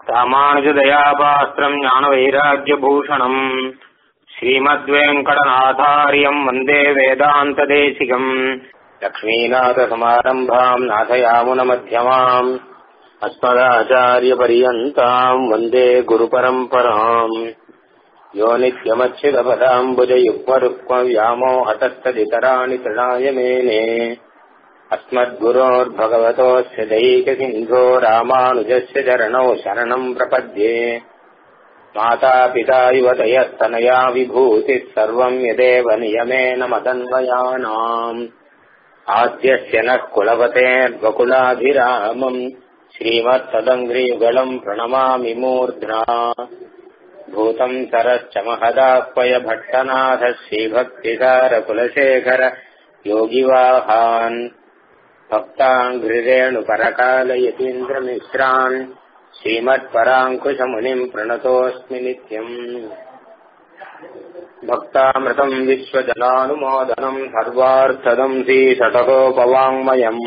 ராமானுஜதயாபாஸ்திரம் ஞானவைராக்கியபூஷணம் ஸ்ரீமத்வேங்கடநாதாரியம் வந்தே வேதாந்ததேசிகம் லக்ஷ்மீநாதசமாரம்பாம் நாதயாமுனமத்தியமாம் अस्मदाचार्यपर्यन्ताम् वन्दे गुरुपरम्पराम् यो नित्यमच्युतपदाम्बुजयुग्मरुक्मव्यामोहतस्तदितराणि तृणाय मेने अस्मद्गुरोर्भगवतोऽस्य दैकसिन्धो रामानुजस्य चरणौ शरणम् प्रपद्ये मातापिता युवतयस्तनया विभूतिः सर्वम् यदेव नियमेन मदन्वयानाम् आद्यस्य नः कुलपतेर्वकुलाभिरामम् श्रीमत्तदङ्घ्रियुगलम् प्रणमामि मूर्ध्ना भूतम् सरश्च महदाह्वय भट्टनाथ श्रीभक्तिसारकुलशेखर योगिवाहान् भक्ताङ्घ्रिरेणुपरकालयतीन्द्रमिश्रान् श्रीमत्पराङ्कुशमुनिम् प्रणतोऽस्मि नित्यम् भक्तामृतम् विश्वजनानुमोदनम् सर्वार्थदम् श्रीशतकोपवाङ्मयम्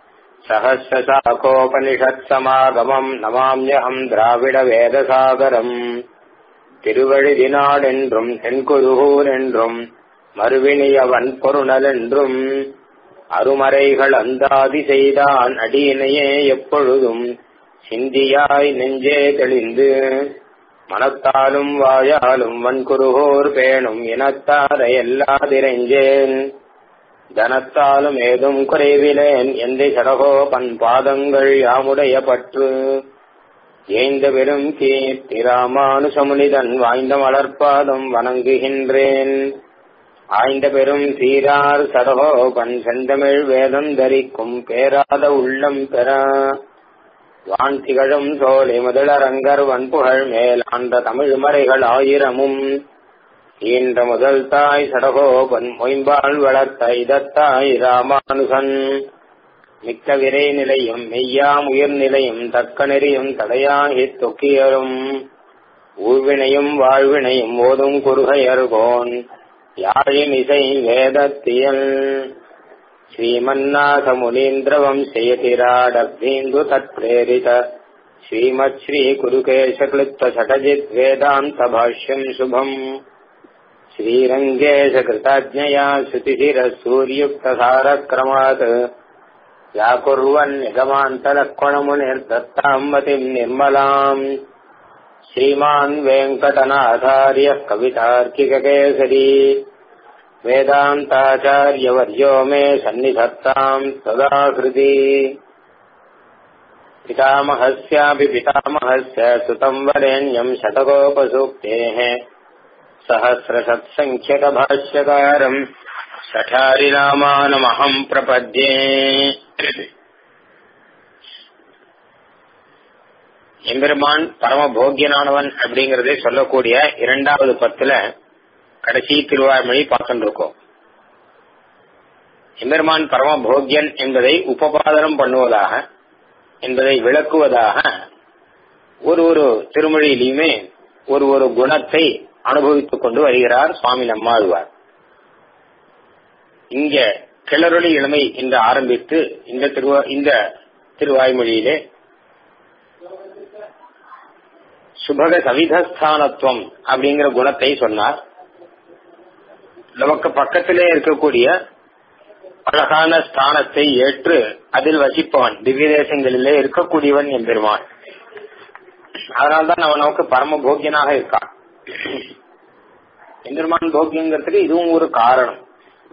சகசிரசாகோபனிஷத்சமாகமம் நமாமியகம் திராவிட வேதசாகரம் திருவழுதினாடென்றும் தென்குருகூர் என்றும் மறுவினியவன் பொருணல் என்றும் அருமறைகள் அந்தாதி செய்தான் அடியினையே எப்பொழுதும் சிந்தியாய் நெஞ்சே தெளிந்து மனத்தாலும் வாயாலும் வன்குருகோர் பேணும் இனத்தாரை எல்லாதிரைஞ்சேன் தனத்தாலும் ஏதும் குறைவிலேன் எந்த சடகோபன் பாதங்கள் யாமுடைய பற்று ஏந்த பெரும் கீர்த்தி ராமானுசமுனிதன் வாய்ந்த மலர்பாதம் வணங்குகின்றேன் ஆய்ந்த பெரும் சீரார் சடகோபன் செந்தமிழ் வேதம் தரிக்கும் பேராத உள்ளம் பெற வான் திகழும் சோலை முதலரங்கர் வன்புகழ் மேல் அந்த தமிழ் மறைகள் ஆயிரமும் ஈன்ற முதல் தாய் சடகோபன் மொயம்பால் வளர்த்த இதத்தாய் ராமானுசன் மிக்க விரை நிலையும் மெய்யாம் உயிர் நிலையும் தக்க நெறியும் தடையாகி தொக்கியரும் ஊழ்வினையும் வாழ்வினையும் ஓதும் குறுகையர்கோன் யாழின் இசை வேதத்தியல் ஸ்ரீமன்னாத முனீந்திர வம்சயதிராடபீந்து தத்ரேரித ஸ்ரீமத் ஸ்ரீ குருகேசக்லுப்த சடஜித் வேதாந்த பாஷ்யம் சுபம் श्रीरङ्गेशकृताज्ञया श्रुतिशिरसूर्युक्तसारक्रमात् व्याकुर्वन्निगमान्तलक्ष्मणमुनिर्दत्ताम् मतिम् निर्मलाम् श्रीमान् वेङ्कटनाथार्यः कवितार्किककेसरी वेदान्ताचार्यवर्यो मे सन्निधत्ताम् सदा हृदि पितामहस्यापि पितामहस्य सुतम् वरेण्यम् शतकोपसूक्तेः सहस्रशत्सङ्ख्यकभाष्यकारम् सठारिरामानमहम् प्रपद्ये எம்பெருமான் பரம போக்கியனானவன் அப்படிங்கறதை சொல்லக்கூடிய இரண்டாவது பத்துல கடைசி திருவாய்மொழி பார்த்துட்டு இருக்கோம் எம்பெருமான் பரம போக்கியன் என்பதை உபபாதனம் பண்ணுவதாக என்பதை விளக்குவதாக ஒரு ஒரு திருமொழியிலுமே ஒரு ஒரு குணத்தை அனுபவித்துக் கொண்டு வருகிறார் சுவாமி நம்மாழ்வார் இங்க கிளறொளி இளமை என்று ஆரம்பித்து இந்த திருவா இந்த திருவாய்மொழியிலே சுபக சவிதஸ்தானத்துவம் அப்படிங்கிற குணத்தை சொன்னார் நமக்கு பக்கத்திலே இருக்கக்கூடிய அழகான ஸ்தானத்தை ஏற்று அதில் வசிப்பவன் திவ்ய தேசங்களிலே இருக்கக்கூடியவன் என்பெருமான் அதனால்தான் அவன் நமக்கு பரம போக்கியனாக இருக்கான் எம்பெருமான் போக்கியங்கிறதுக்கு இதுவும் ஒரு காரணம்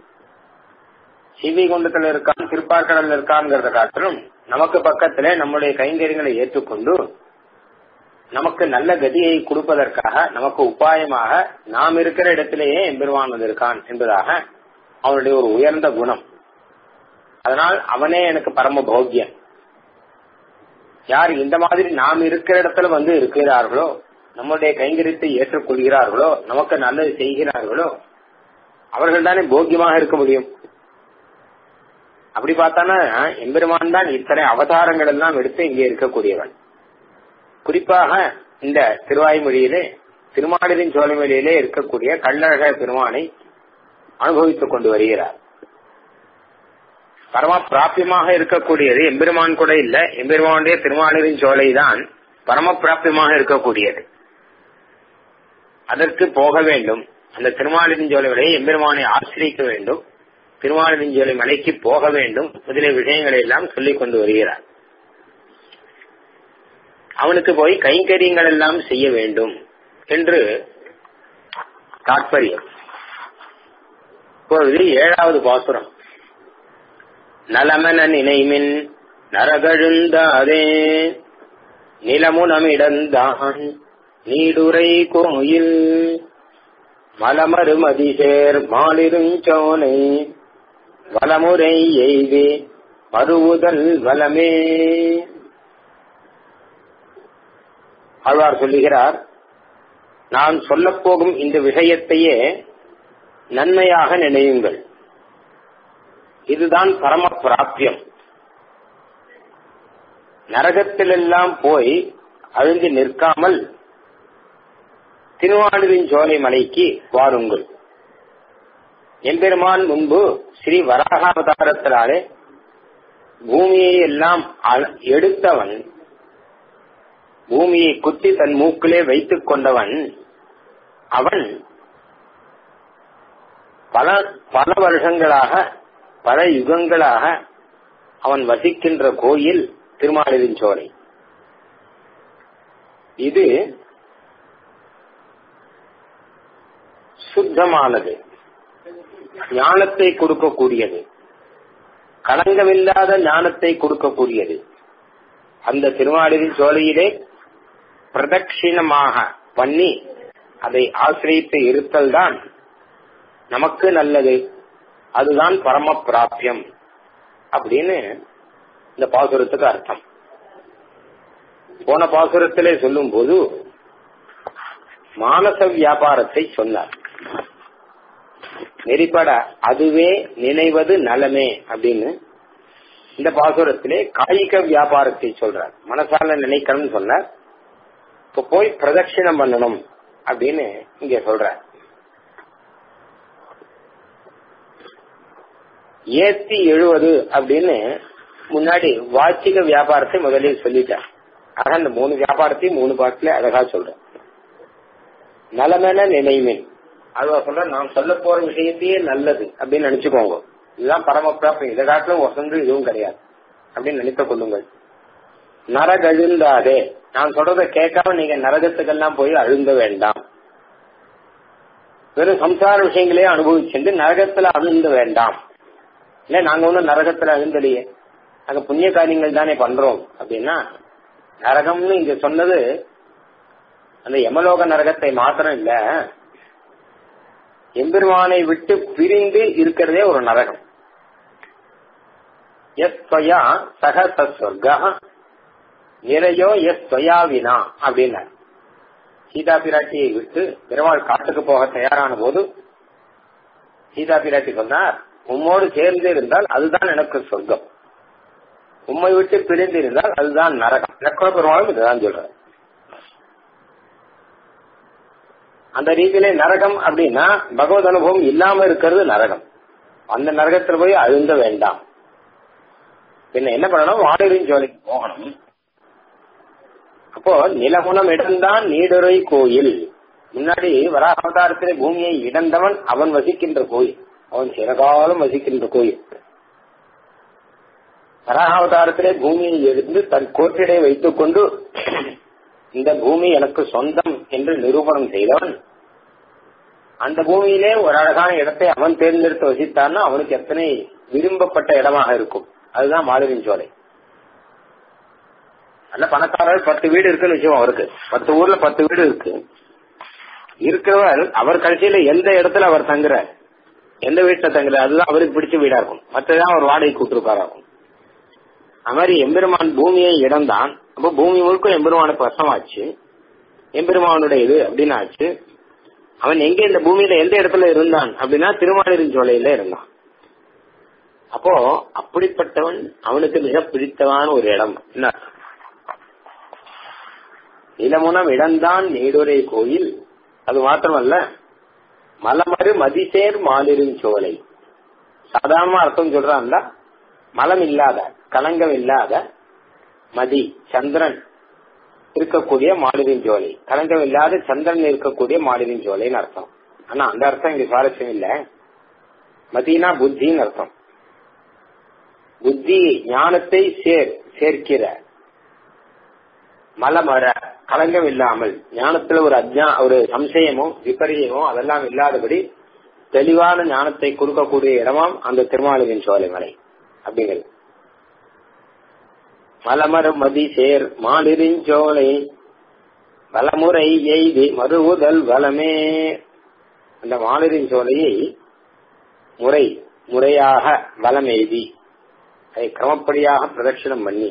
சிவி குண்டத்துல இருக்கான் திருப்பார்கடல்ல இருக்கான்ங்கிறத காட்டிலும் நமக்கு பக்கத்திலே நம்முடைய கைங்கரியங்களை ஏற்றுக்கொண்டு நமக்கு நல்ல கதியை கொடுப்பதற்காக நமக்கு உபாயமாக நாம் இருக்கிற இடத்திலேயே எம்பெருமான் வந்திருக்கான் என்பதாக அவனுடைய ஒரு உயர்ந்த குணம் அதனால் அவனே எனக்கு பரம போக்கியன் யார் இந்த மாதிரி நாம் இருக்கிற இடத்துல வந்து இருக்கிறார்களோ நம்முடைய கைங்கரியத்தை ஏற்றுக்கொள்கிறார்களோ நமக்கு நல்லது செய்கிறார்களோ அவர்கள் தானே போக்கியமாக இருக்க முடியும் அப்படி பார்த்தானா எம்பெருமான் தான் இத்தனை அவதாரங்கள் எல்லாம் எடுத்து இங்கே இருக்கக்கூடியவன் குறிப்பாக இந்த திருவாய்மொழியிலே திருமாடலின் சோழமொழியிலே இருக்கக்கூடிய கள்ளழக பெருமானை அனுபவித்துக் கொண்டு வருகிறார் பரம பிராபியமாக இருக்கக்கூடியது எம்பெருமான் கூட இல்ல எம்பெருமானுடைய திருமாலின் சோலை தான் பரமப்பிராப்தியமாக இருக்கக்கூடியது அதற்கு போக வேண்டும் அந்த திருமாலிருஞ்சோலை மலையை எம்பெருமானை ஆசிரியிக்க வேண்டும் திருமாலிருஞ்சோலை மலைக்கு போக வேண்டும் முதலிய விஷயங்களை எல்லாம் சொல்லிக் கொண்டு வருகிறார் அவனுக்கு போய் கைங்கரியங்கள் எல்லாம் செய்ய வேண்டும் என்று தாற்பயம் இப்பொழுது ஏழாவது பாசுரம் நலமன நினைமின் நரகழுந்தாதே நிலமுனமிடந்தான் நீடுரை கோயில் மலமருமதிசேர் மாலிருஞ்சோனை வலமுறை எய்தி மறுவுதல் வலமே ஆழ்வார் சொல்லுகிறார் நான் சொல்லப் போகும் இந்த விஷயத்தையே நன்மையாக நினையுங்கள் இதுதான் பரம பிராப்தியம் நரகத்திலெல்லாம் போய் அழிந்து நிற்காமல் திருவாடுவின் சோலை மலைக்கு வாருங்கள் எம்பெருமான் முன்பு ஸ்ரீ வராகாவதாரத்தினாலே பூமியை எல்லாம் எடுத்தவன் பூமியை குத்தி தன் மூக்கிலே வைத்துக் கொண்டவன் அவன் பல பல வருஷங்களாக பல யுகங்களாக அவன் வசிக்கின்ற கோயில் திருமாலின் சோலை இது சுத்தமானது ஞானத்தை கொடுக்கக்கூடியது களங்கமில்லாத ஞானத்தை கொடுக்கக்கூடியது அந்த திருமாலின் சோலையிலே பிரதட்சிணமாக பண்ணி அதை ஆசிரியத்து இருத்தல் தான் நமக்கு நல்லது அதுதான் பரம பிராப்தியம் அப்படின்னு இந்த பாசுரத்துக்கு அர்த்தம் போன பாசுரத்திலே சொல்லும் போது மானச வியாபாரத்தை சொன்னார் நெறிப்பட அதுவே நினைவது நலமே அப்படின்னு இந்த பாசுரத்திலே காய்க வியாபாரத்தை சொல்றார் மனசால நினைக்கணும்னு சொன்னார் இப்ப போய் பிரதட்சிணம் பண்ணணும் அப்படின்னு இங்க சொல்றார் ஏத்தி எழுவது அப்படின்னு முன்னாடி வாச்சிக வியாபாரத்தை முதலில் சொல்லிட்டார் ஆக அந்த மூணு வியாபாரத்தையும் மூணு பாட்டுல அழகா சொல்றேன் நலமென நினைமின் அதுவா சொல்ற நான் சொல்ல போற விஷயத்தையே நல்லது அப்படின்னு நினைச்சுக்கோங்க இதுதான் பரமப்பிராப்தம் இதை காட்டிலும் வசந்து இதுவும் கிடையாது அப்படின்னு நினைத்துக் கொள்ளுங்கள் நரகழுந்தாதே நான் சொல்றத கேட்காம நீங்க நரகத்துக்கெல்லாம் போய் அழுந்த வேண்டாம் வெறும் சம்சார விஷயங்களே அனுபவிச்சுட்டு நரகத்துல அழுந்த வேண்டாம் இல்ல நாங்க ஒன்னும் நரகத்துல அழுந்தலையே நாங்க புண்ணிய காரியங்கள் தானே பண்றோம் அப்படின்னா நரகம்னு இங்க சொன்னது அந்த யமலோக நரகத்தை மாத்திரம் இல்ல எம்பெருமானை விட்டு பிரிந்து இருக்கிறதே ஒரு நரகம் எஸ் ஸ்வயா சக சஸ்வர்கா நிறையோ எஸ் ஸ்வயா வினா அப்படின்னார் சீதா பிராட்டியை விட்டு பெருமாள் காட்டுக்கு போக தயாரான போது சீதா பிராட்டி சொன்னார் உம்மோடு சேர்ந்து இருந்தால் அதுதான் எனக்கு சொர்க்கம் உம்மை விட்டு பிரிந்து இருந்தால் அதுதான் நரகம் லக்ஷ்மண பெருமாளும் இதுதான் சொல்றார் அந்த ரீதியிலே நரகம் அப்படின்னா பகவத் அனுபவம் இல்லாம இருக்கிறது நரகம் அந்த நரகத்துல போய் அழுந்த வேண்டாம் பின்ன என்ன பண்ணணும் வாடகையின் ஜோலிக்கு போகணும் அப்போ நிலகுணம் இடம்தான் நீடுரை கோயில் முன்னாடி வராவதாரத்திலே பூமியை இடந்தவன் அவன் வசிக்கின்ற கோயில் அவன் சிறகாலம் வசிக்கின்ற கோயில் வராகாவதாரத்திலே பூமியை எடுத்து தன் கோட்டிடை வைத்துக் கொண்டு இந்த பூமி எனக்கு சொந்தம் என்று நிரூபணம் செய்தவன் அந்த பூமியிலே ஒரு அழகான இடத்தை அவன் தேர்ந்தெடுத்து வசித்தான்னா அவனுக்கு எத்தனை விரும்பப்பட்ட இடமாக இருக்கும் அதுதான் மாலுவின் சோலை நல்ல பணக்காரர் பத்து வீடு இருக்குன்னு வச்சுக்கோம் அவருக்கு பத்து ஊர்ல பத்து வீடு இருக்கு இருக்கிறவர் அவர் கடைசியில எந்த இடத்துல அவர் தங்குறார் எந்த வீட்டுல தங்குறார் அதுதான் அவருக்கு பிடிச்ச வீடா இருக்கும் மற்றதான் அவர் வாடகை கூட்டிருப்பாராகும் அது மாதிரி எம்பெருமான் பூமியை இடம்தான் அப்ப பூமி முழுக்க எம்பெருமானுக்கு வசமாச்சு எம்பெருமானுடைய இது அப்படின்னு ஆச்சு அவன் எங்க இந்த பூமியில எந்த இடத்துல இருந்தான் அப்படின்னா திருமாலிருஞ்சோலையில இருந்தான் அப்போ அப்படிப்பட்டவன் அவனுக்கு மிக பிடித்தமான ஒரு இடம் என்ன நிலமுனம் இடம்தான் நீடுரை கோயில் அது மாத்திரமல்ல மலமறு மதிசேர் மாலிருஞ்சோலை சாதாரணமா அர்த்தம் சொல்றான்ல மலம் இல்லாத கலங்கம் இல்லாத மதி சந்திரன் இருக்கக்கூடிய மாலிவின் ஜோலை கலங்கம் இல்லாத சந்திரன் இருக்கக்கூடிய மாலிவின் ஜோலைன்னு அர்த்தம் ஆனா அந்த அர்த்தம் இங்க சுவாரஸ்யம் இல்ல மதினா புத்தின்னு அர்த்தம் புத்தி ஞானத்தை சேர் சேர்க்கிற மலமர கலங்கம் இல்லாமல் ஞானத்துல ஒரு அஜ்ஞா ஒரு சம்சயமோ விபரியமோ அதெல்லாம் இல்லாதபடி தெளிவான ஞானத்தை கொடுக்கக்கூடிய இடமாம் அந்த திருமாலிவின் சோலை மலை அப்படிங்கிறது மலமர மதி சேர் மாலிரிஞ்சோலை வலமுறை எய்தி மறுவுதல் வலமே அந்த மாலிரின் சோலையை முறை முறையாக வலம் எய்தி அதை கிரமப்படியாக பிரதட்சிணம் பண்ணி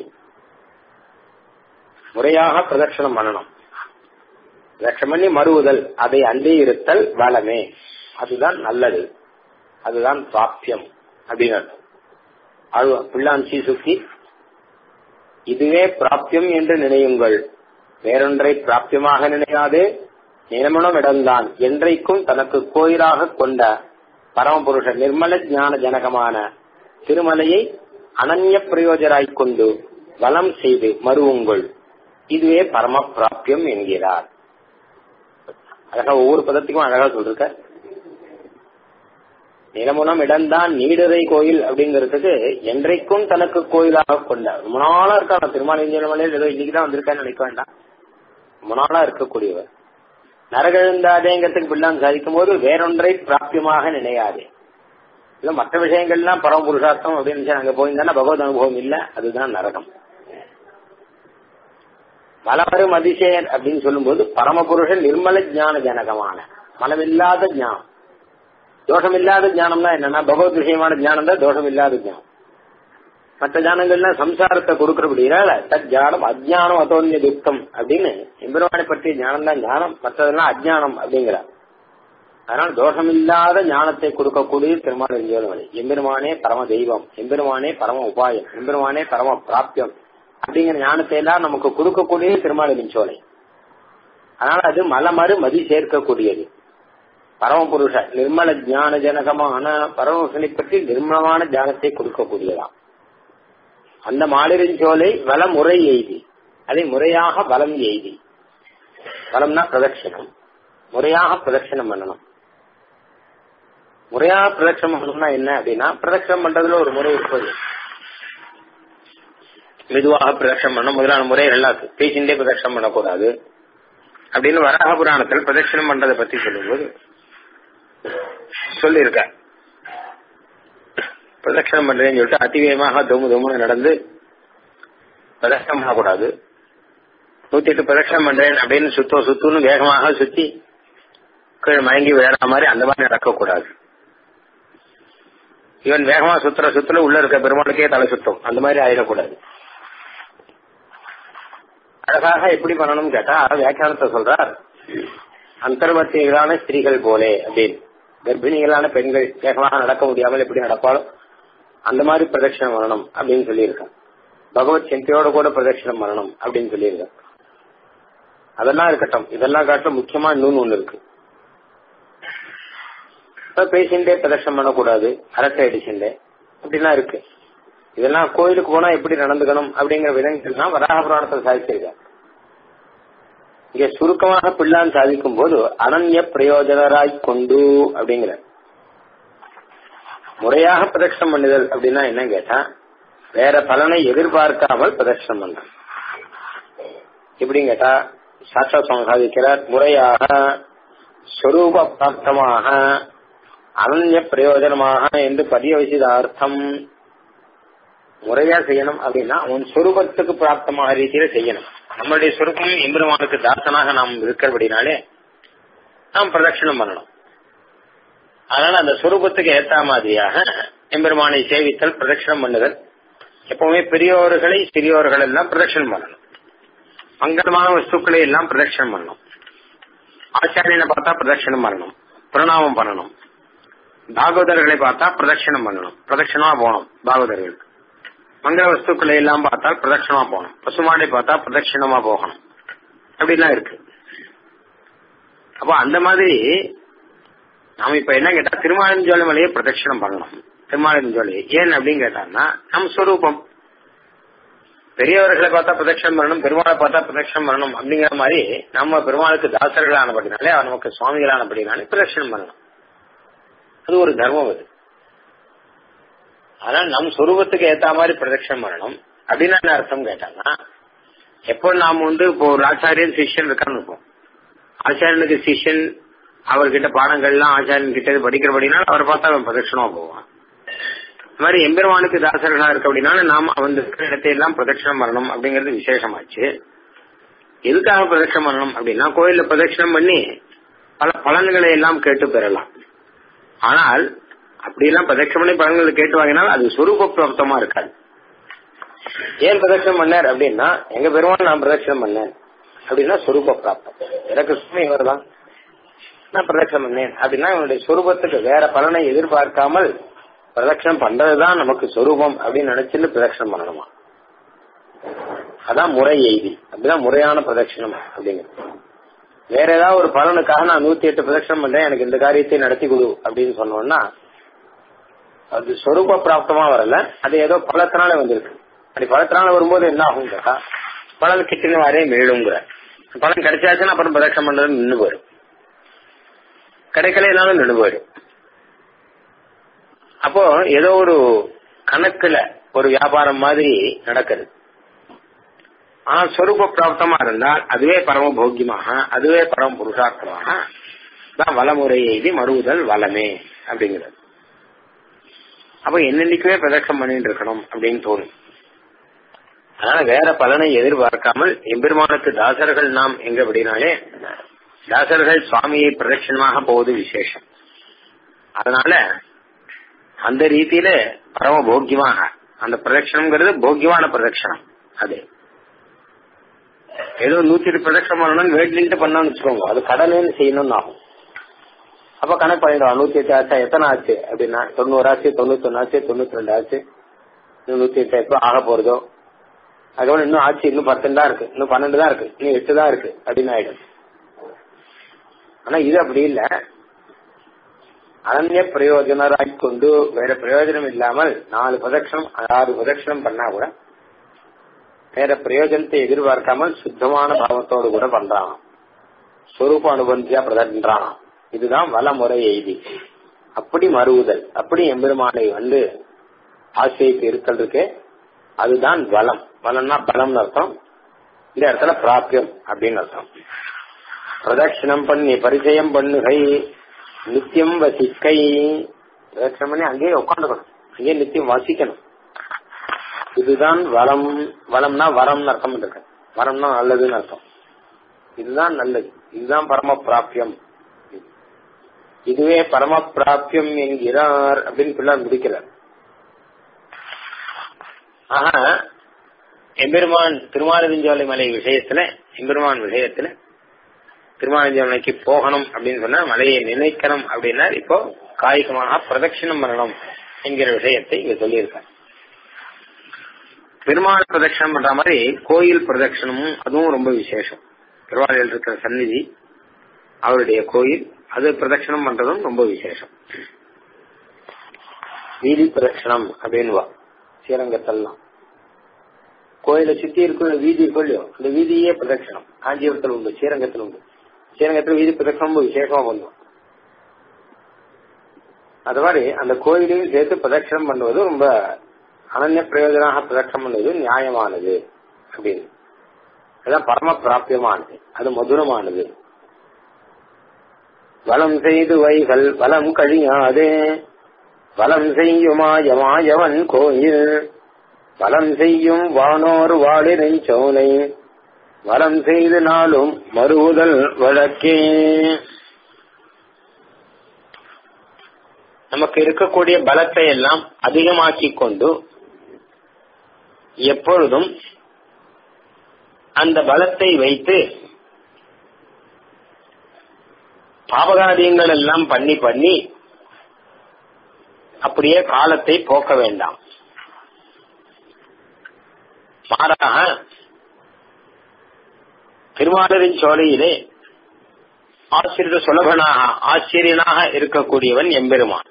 முறையாக பிரதட்சணம் பண்ணணும் பிரதட்சணம் பண்ணி மறுவுதல் அதை அண்டி இருத்தல் வளமே அதுதான் நல்லது அதுதான் பிராப்தியம் அப்படின்னு அர்த்தம் அது பிள்ளாஞ்சி சுத்தி இதுவே பிராப்தியம் என்று நினையுங்கள் வேறொன்றை பிராப்தியமாக நினையாது நியமனம் இடம்தான் என்றைக்கும் தனக்கு கோயிலாக கொண்ட பரமபுருஷ நிர்மல ஞான ஜனகமான திருமலையை அனன்ய பிரயோஜராய்க் கொண்டு வலம் செய்து மறுவுங்கள் இதுவே பரம பிராப்தியம் என்கிறார் அழகா ஒவ்வொரு பதத்துக்கும் அழகா சொல்லிருக்க நிலமுனம் இடம்தான் நீடுரை கோயில் அப்படிங்கிறதுக்கு என்றைக்கும் தனக்கு கோயிலாக கொண்ட ரொம்ப நாளா இருக்காங்க திருமாலிஞ்சமலையில் ஏதோ இன்னைக்குதான் வந்திருக்கான்னு நினைக்க வேண்டாம் ரொம்ப நாளா இருக்கக்கூடியவர் நரகெழுந்தாதேங்கிறதுக்கு பிள்ளான் சாதிக்கும் போது வேறொன்றை பிராப்தியமாக நினையாதே இல்ல மற்ற விஷயங்கள்லாம் பரம புருஷார்த்தம் அப்படின்னு அங்க போயிருந்தா பகவத் அனுபவம் இல்ல அதுதான் நரகம் மலவரும் அதிசயர் அப்படின்னு சொல்லும்போது பரமபுருஷன் நிர்மல ஜான ஜனகமான மனமில்லாத ஞானம் தோஷமில்லாத ஞானம்னா என்னன்னா பகவத் விஷயமான ஞானம் தான் தோஷம் இல்லாத ஞானம் மற்ற ஞானங்கள்லாம் சம்சாரத்தை கொடுக்கறபடினால தத் ஞானம் அஜ்ஞானம் அதோன்ய துக்கம் அப்படின்னு எம்பெருமானை பற்றிய ஞானம் தான் ஞானம் மற்றதெல்லாம் அஜ்ஞானம் அப்படிங்கிறார் அதனால் தோஷமில்லாத ஞானத்தை கொடுக்கக்கூடிய திருமால் எஞ்சோலமலை எம்பெருமானே பரம தெய்வம் எம்பெருமானே பரம உபாயம் எம்பெருமானே பரம பிராப்தியம் அப்படிங்கிற ஞானத்தை எல்லாம் நமக்கு கொடுக்கக்கூடிய திருமாலின் சோலை அதனால அது மலமறு மதி சேர்க்கக்கூடியது பரமபுருஷ நிர்மல ஜான ஜனகமான பரமபுருஷனை பற்றி நிர்மலமான ஞானத்தை கொடுக்கக்கூடியதாம் அந்த மாலிரின் சோலை வல முறை எய்தி அதை முறையாக வலம் எய்தி வலம்னா பிரதட்சணம் முறையாக பிரதட்சணம் பண்ணணும் முறையாக பிரதட்சணம் பண்ணணும்னா என்ன அப்படின்னா பிரதட்சணம் பண்றதுல ஒரு முறை இருப்பது மெதுவாக பிரதட்சணம் பண்ண முதலான முறைகள் எல்லாம் இருக்கு பேசிண்டே பிரதட்சணம் பண்ணக்கூடாது அப்படின்னு வராக புராணத்தில் பிரதட்சணம் பண்றதை பத்தி சொல்லும்போது சொல்லியிருக்க பிரதட்சணம் பண்றேன்னு சொல்லிட்டு அதிவேகமாக தொமு தொமுன்னு நடந்து பிரதட்சணம் பண்ணக்கூடாது நூத்தி எட்டு பிரதட்சணம் பண்றேன் அப்படின்னு சுத்தம் சுத்துன்னு வேகமாக சுத்தி கீழே மயங்கி விளையாடுற மாதிரி அந்த மாதிரி நடக்கக்கூடாது இவன் வேகமா சுத்துற சுத்துல உள்ள இருக்க பெருமாளுக்கே தலை சுத்தம் அந்த மாதிரி ஆயிடக்கூடாது அழகாக எப்படி பண்ணணும் கேட்டா வியாக்கியானத்தை சொல்றார் அந்தர்வர்த்திகளான ஸ்திரீகள் போலே அப்படின்னு கர்ப்பிணிகளான பெண்கள் வேகமாக நடக்க முடியாமல் எப்படி நடப்பாலும் அந்த மாதிரி பிரதட்சணம் பண்ணணும் அப்படின்னு சொல்லியிருக்கான் பகவத் சிந்தையோட கூட பிரதட்சணம் பண்ணணும் அப்படின்னு சொல்லியிருக்கான் அதெல்லாம் இருக்கட்டும் இதெல்லாம் காட்டிலும் முக்கியமா இன்னொன்னு ஒண்ணு இருக்கு பேசிண்டே பிரதட்சணம் பண்ணக்கூடாது அரட்டை அடிச்சுண்டே அப்படிலாம் இருக்கு இதெல்லாம் கோயிலுக்கு போனா எப்படி நடந்துக்கணும் அப்படிங்கிற விதங்கள்லாம் வராக புராணத்தில் சாதிச்சிருக்காங்க இங்க சுருக்கமாக பிள்ளான் சாதிக்கும் போது அனன்ய பிரயோஜனராய் கொண்டு அப்படிங்கிற முறையாக பிரதட்சணம் பண்ணுதல் அப்படின்னா என்ன கேட்டா வேற பலனை எதிர்பார்க்காமல் பிரதட்சணம் பண்றோம் எப்படின்னு கேட்டா சாட்சா சுவாமி சாதிக்கிறார் முறையாக ஸ்வரூப பிராப்தமாக அனன்ய பிரயோஜனமாக என்று பதியவசித அர்த்தம் முறையா செய்யணும் அப்படின்னா அவன் சொரூபத்துக்கு பிராப்தமாக ரீதியில செய்யணும் நம்மளுடைய சொரூபம் எம்பெருமானுக்கு தாசனாக நாம் இருக்கிறபடினாலே நாம் பிரதட்சணம் பண்ணணும் அதனால அந்த சொரூபத்துக்கு ஏத்த மாதிரியாக எம்பெருமானை சேவித்தல் பிரதட்சணம் பண்ணுதல் எப்பவுமே பெரியோர்களை சிறியோர்கள் எல்லாம் பிரதட்சணம் பண்ணணும் மங்களமான வஸ்துக்களை எல்லாம் பிரதட்சணம் பண்ணணும் ஆச்சாரியனை பார்த்தா பிரதட்சணம் பண்ணணும் பிரணாமம் பண்ணணும் பாகவதர்களை பார்த்தா பிரதட்சணம் பண்ணணும் பிரதட்சணமா போகணும் பாகவதர்களுக்கு மங்கள வஸ்துக்களை எல்லாம் பார்த்தால் பிரதட்சணமா போகணும் பசுமாடை பார்த்தா பிரதட்சணமா போகணும் அப்படிலாம் இருக்கு அப்போ அந்த மாதிரி நாம இப்ப என்ன கேட்டா திருமாலிஞ்சோலை மலையை பிரதட்சணம் பண்ணணும் திருமாலிஞ்சோலை ஏன் அப்படின்னு கேட்டான்னா நம்ம ஸ்வரூபம் பெரியவர்களை பார்த்தா பிரதட்சணம் பண்ணணும் பெருமாளை பார்த்தா பிரதட்சணம் பண்ணணும் அப்படிங்கிற மாதிரி நம்ம பெருமாளுக்கு தாசர்களானபடினாலே அவர் நமக்கு சுவாமிகளானபடினாலே பிரதட்சணம் பண்ணணும் அது ஒரு தர்மம் அது ஆனா நம் சொரூபத்துக்கு ஏத்த மாதிரி பிரதட்சணம் பண்ணணும் அப்படின்னு என்ன அர்த்தம் கேட்டாங்கன்னா எப்போ நாம வந்து இப்போ ஒரு ஆச்சாரியன் சிஷ்யன் இருக்கான்னு இருப்போம் ஆச்சாரியனுக்கு சிஷ்யன் அவர்கிட்ட பாடங்கள்லாம் ஆச்சாரியன் கிட்ட படிக்கிறபடினா அவரை பார்த்தா அவன் பிரதட்சணமா போவான் இந்த மாதிரி எம்பெருமானுக்கு தாசர்களா இருக்க அப்படின்னா நாம அவன் இருக்கிற இடத்தை எல்லாம் பிரதட்சணம் பண்ணணும் அப்படிங்கிறது விசேஷமாச்சு எதுக்காக பிரதட்சணம் பண்ணணும் அப்படின்னா கோயில்ல பிரதட்சணம் பண்ணி பல பலன்களை எல்லாம் கேட்டு பெறலாம் ஆனால் அப்படியெல்லாம் பிரதட்சணம் பண்ணி பலன்களை கேட்டு வாங்கினால் அது சொரூப பிராப்தமா இருக்காது ஏன் பிரதட்சணம் பண்ணார் அப்படின்னா எங்க பெருமான் நான் பிரதட்சணம் பண்ணேன் அப்படின்னா சொரூப பிராப்தம் எனக்கு சுமை இவர் தான் நான் பிரதட்சணம் பண்ணேன் அப்படின்னா இவனுடைய சொரூபத்துக்கு வேற பலனை எதிர்பார்க்காமல் பிரதட்சணம் பண்றதுதான் நமக்கு சொரூபம் அப்படின்னு நினைச்சுட்டு பிரதட்சணம் பண்ணணுமா அதான் முறை எய்தி அப்படிதான் முறையான பிரதட்சணம் அப்படிங்கிறது வேற ஏதாவது ஒரு பலனுக்காக நான் நூத்தி எட்டு பிரதட்சணம் பண்றேன் எனக்கு இந்த காரியத்தை நடத்தி கொடு அப்படின்னு சொன்னோம்னா அது சொரூப பிராப்தமா வரல அது ஏதோ பலத்தினால வந்திருக்கு அப்படி பலத்தினால வரும்போது என்ன ஆகும் கேட்டா பலன் கிட்டின வரே மேலுங்கிற பலன் கிடைச்சாச்சுன்னா அப்புறம் பிரதட்சணம் பண்றது நின்று போயிடும் கிடைக்கலனாலும் நின்று போயிடும் அப்போ ஏதோ ஒரு கணக்குல ஒரு வியாபாரம் மாதிரி நடக்குது ஆனா சொரூப பிராப்தமா இருந்தால் அதுவே பரம போக்கியமாக அதுவே பரம புருஷார்த்தமாக தான் வளமுறை எழுதி மறுவுதல் வளமே அப்படிங்கிறது அப்ப என்னென்னைக்குமே பிரதட்சம் பண்ணிட்டு இருக்கணும் அப்படின்னு தோணும் அதனால வேற பலனை எதிர்பார்க்காமல் எம்பெருமானுக்கு தாசர்கள் நாம் எங்க அப்படின்னாலே தாசர்கள் சுவாமியை பிரதட்சணமாக போவது விசேஷம் அதனால அந்த ரீதியில பரம போக்கியமாக அந்த பிரதட்சணம்ங்கிறது போக்கியமான பிரதட்சணம் அது ஏதோ நூத்தி எட்டு பிரதட்சணம் பண்ணணும் வேட்லின்ட்டு பண்ணோம்னு வச்சுக்கோங்க அது கடனேன்னு செய்யணும்னு ஆகும் அப்ப கணக்கு பண்ணிடுவோம் நூத்தி எட்டு ஆச்சா எத்தனை ஆச்சு அப்படின்னா தொண்ணூறு ஆச்சு தொண்ணூத்தி ஒன்னு ஆச்சு தொண்ணூத்தி ரெண்டு ஆச்சு இன்னும் நூத்தி எட்டு எப்போ ஆக போறதோ அதுக்கப்புறம் இன்னும் ஆச்சு இன்னும் பத்து தான் இருக்கு இன்னும் பன்னெண்டு தான் இருக்கு இன்னும் எட்டு தான் இருக்கு அப்படின்னு ஆயிடும் ஆனா இது அப்படி இல்ல அனன்ய பிரயோஜனராய் கொண்டு வேற பிரயோஜனம் இல்லாமல் நாலு பிரதட்சணம் ஆறு பிரதட்சணம் பண்ணா கூட வேற பிரயோஜனத்தை எதிர்பார்க்காமல் சுத்தமான பாவத்தோடு கூட பண்றான் சொரூப அனுபந்தியா பிரதன்றான் இதுதான் வளமுறை எய்தி அப்படி மறுவுதல் அப்படி எம்பெருமானை வந்து ஆசைக்கு இருக்கல் இருக்கு அதுதான் வளம் வளம்னா பலம்னு அர்த்தம் இந்த இடத்துல பிராபியம் அப்படின்னு அர்த்தம் பிரதட்சிணம் பண்ணி பரிச்சயம் பண்ணுகை நித்தியம் வசிக்கை பிரதட்சிணம் பண்ணி அங்கேயே உட்காந்துக்கணும் அங்கேயே நித்தியம் வசிக்கணும் இதுதான் வளம் வளம்னா வரம்னு அர்த்தம் இருக்கு வரம்னா நல்லதுன்னு அர்த்தம் இதுதான் நல்லது இதுதான் பரம பிராபியம் இதுவே பரம பிராபியம் என்கிறார் அப்படின்னு பிள்ளார் முடிக்கிறார் ஆஹா எம்பெருமான் திருமாலிருஞ்சோலை மலை விஷயத்துல எம்பெருமான் விஷயத்துல திருமாலிருஞ்சோலைக்கு போகணும் அப்படின்னு சொன்னா மலையை நினைக்கணும் அப்படின்னா இப்போ காய்கமாக பிரதட்சிணம் பண்ணணும் என்கிற விஷயத்தை இங்க சொல்லியிருக்கார் பெருமாள் பிரதட்சணம் பண்ற மாதிரி கோயில் பிரதட்சணமும் அதுவும் ரொம்ப விசேஷம் திருவாரூரில் இருக்கிற சந்நிதி அவருடைய கோயில் அது பிரதட்சணம் பண்றதும் ரொம்ப விசேஷம் வீதி பிரதட்சணம் அப்படின்வா ஸ்ரீரங்கத்தெல்லாம் கோயிலை சுத்தி இருக்கிற வீதி கொள்ளியோ அந்த வீதியே பிரதட்சணம் காஞ்சிபுரத்தில் உண்டு ஸ்ரீரங்கத்தில் உண்டு ஸ்ரீரங்கத்தில் வீதி பிரதட்சணம் ரொம்ப விசேஷமா பண்ணும் அது மாதிரி அந்த கோயிலையும் சேர்த்து பிரதட்சணம் பண்ணுவது ரொம்ப அனன்ய பிரயோஜனாக பிரதட்சணம் பண்ணுவது நியாயமானது அப்படின்னு அதுதான் பரம பிராபியமானது அது மதுரமானது வலம் செய்து வைகள் வலம் கழியாதே வலம் செய்யுமாயமாயவன் கோயில் வலம் செய்யும் வானோர் வாழினை சோலை வலம் செய்து நாளும் மறுவுதல் வழக்கே நமக்கு இருக்கக்கூடிய பலத்தை எல்லாம் அதிகமாக்கிக் கொண்டு எப்பொழுதும் அந்த பலத்தை வைத்து பாபகாரியங்கள் எல்லாம் பண்ணி பண்ணி அப்படியே காலத்தை போக்க வேண்டாம் மாறாக திருமாலரின் சோலையிலே ஆசிரியர் சுலபனாக ஆச்சரியனாக இருக்கக்கூடியவன் எம்பெருமான்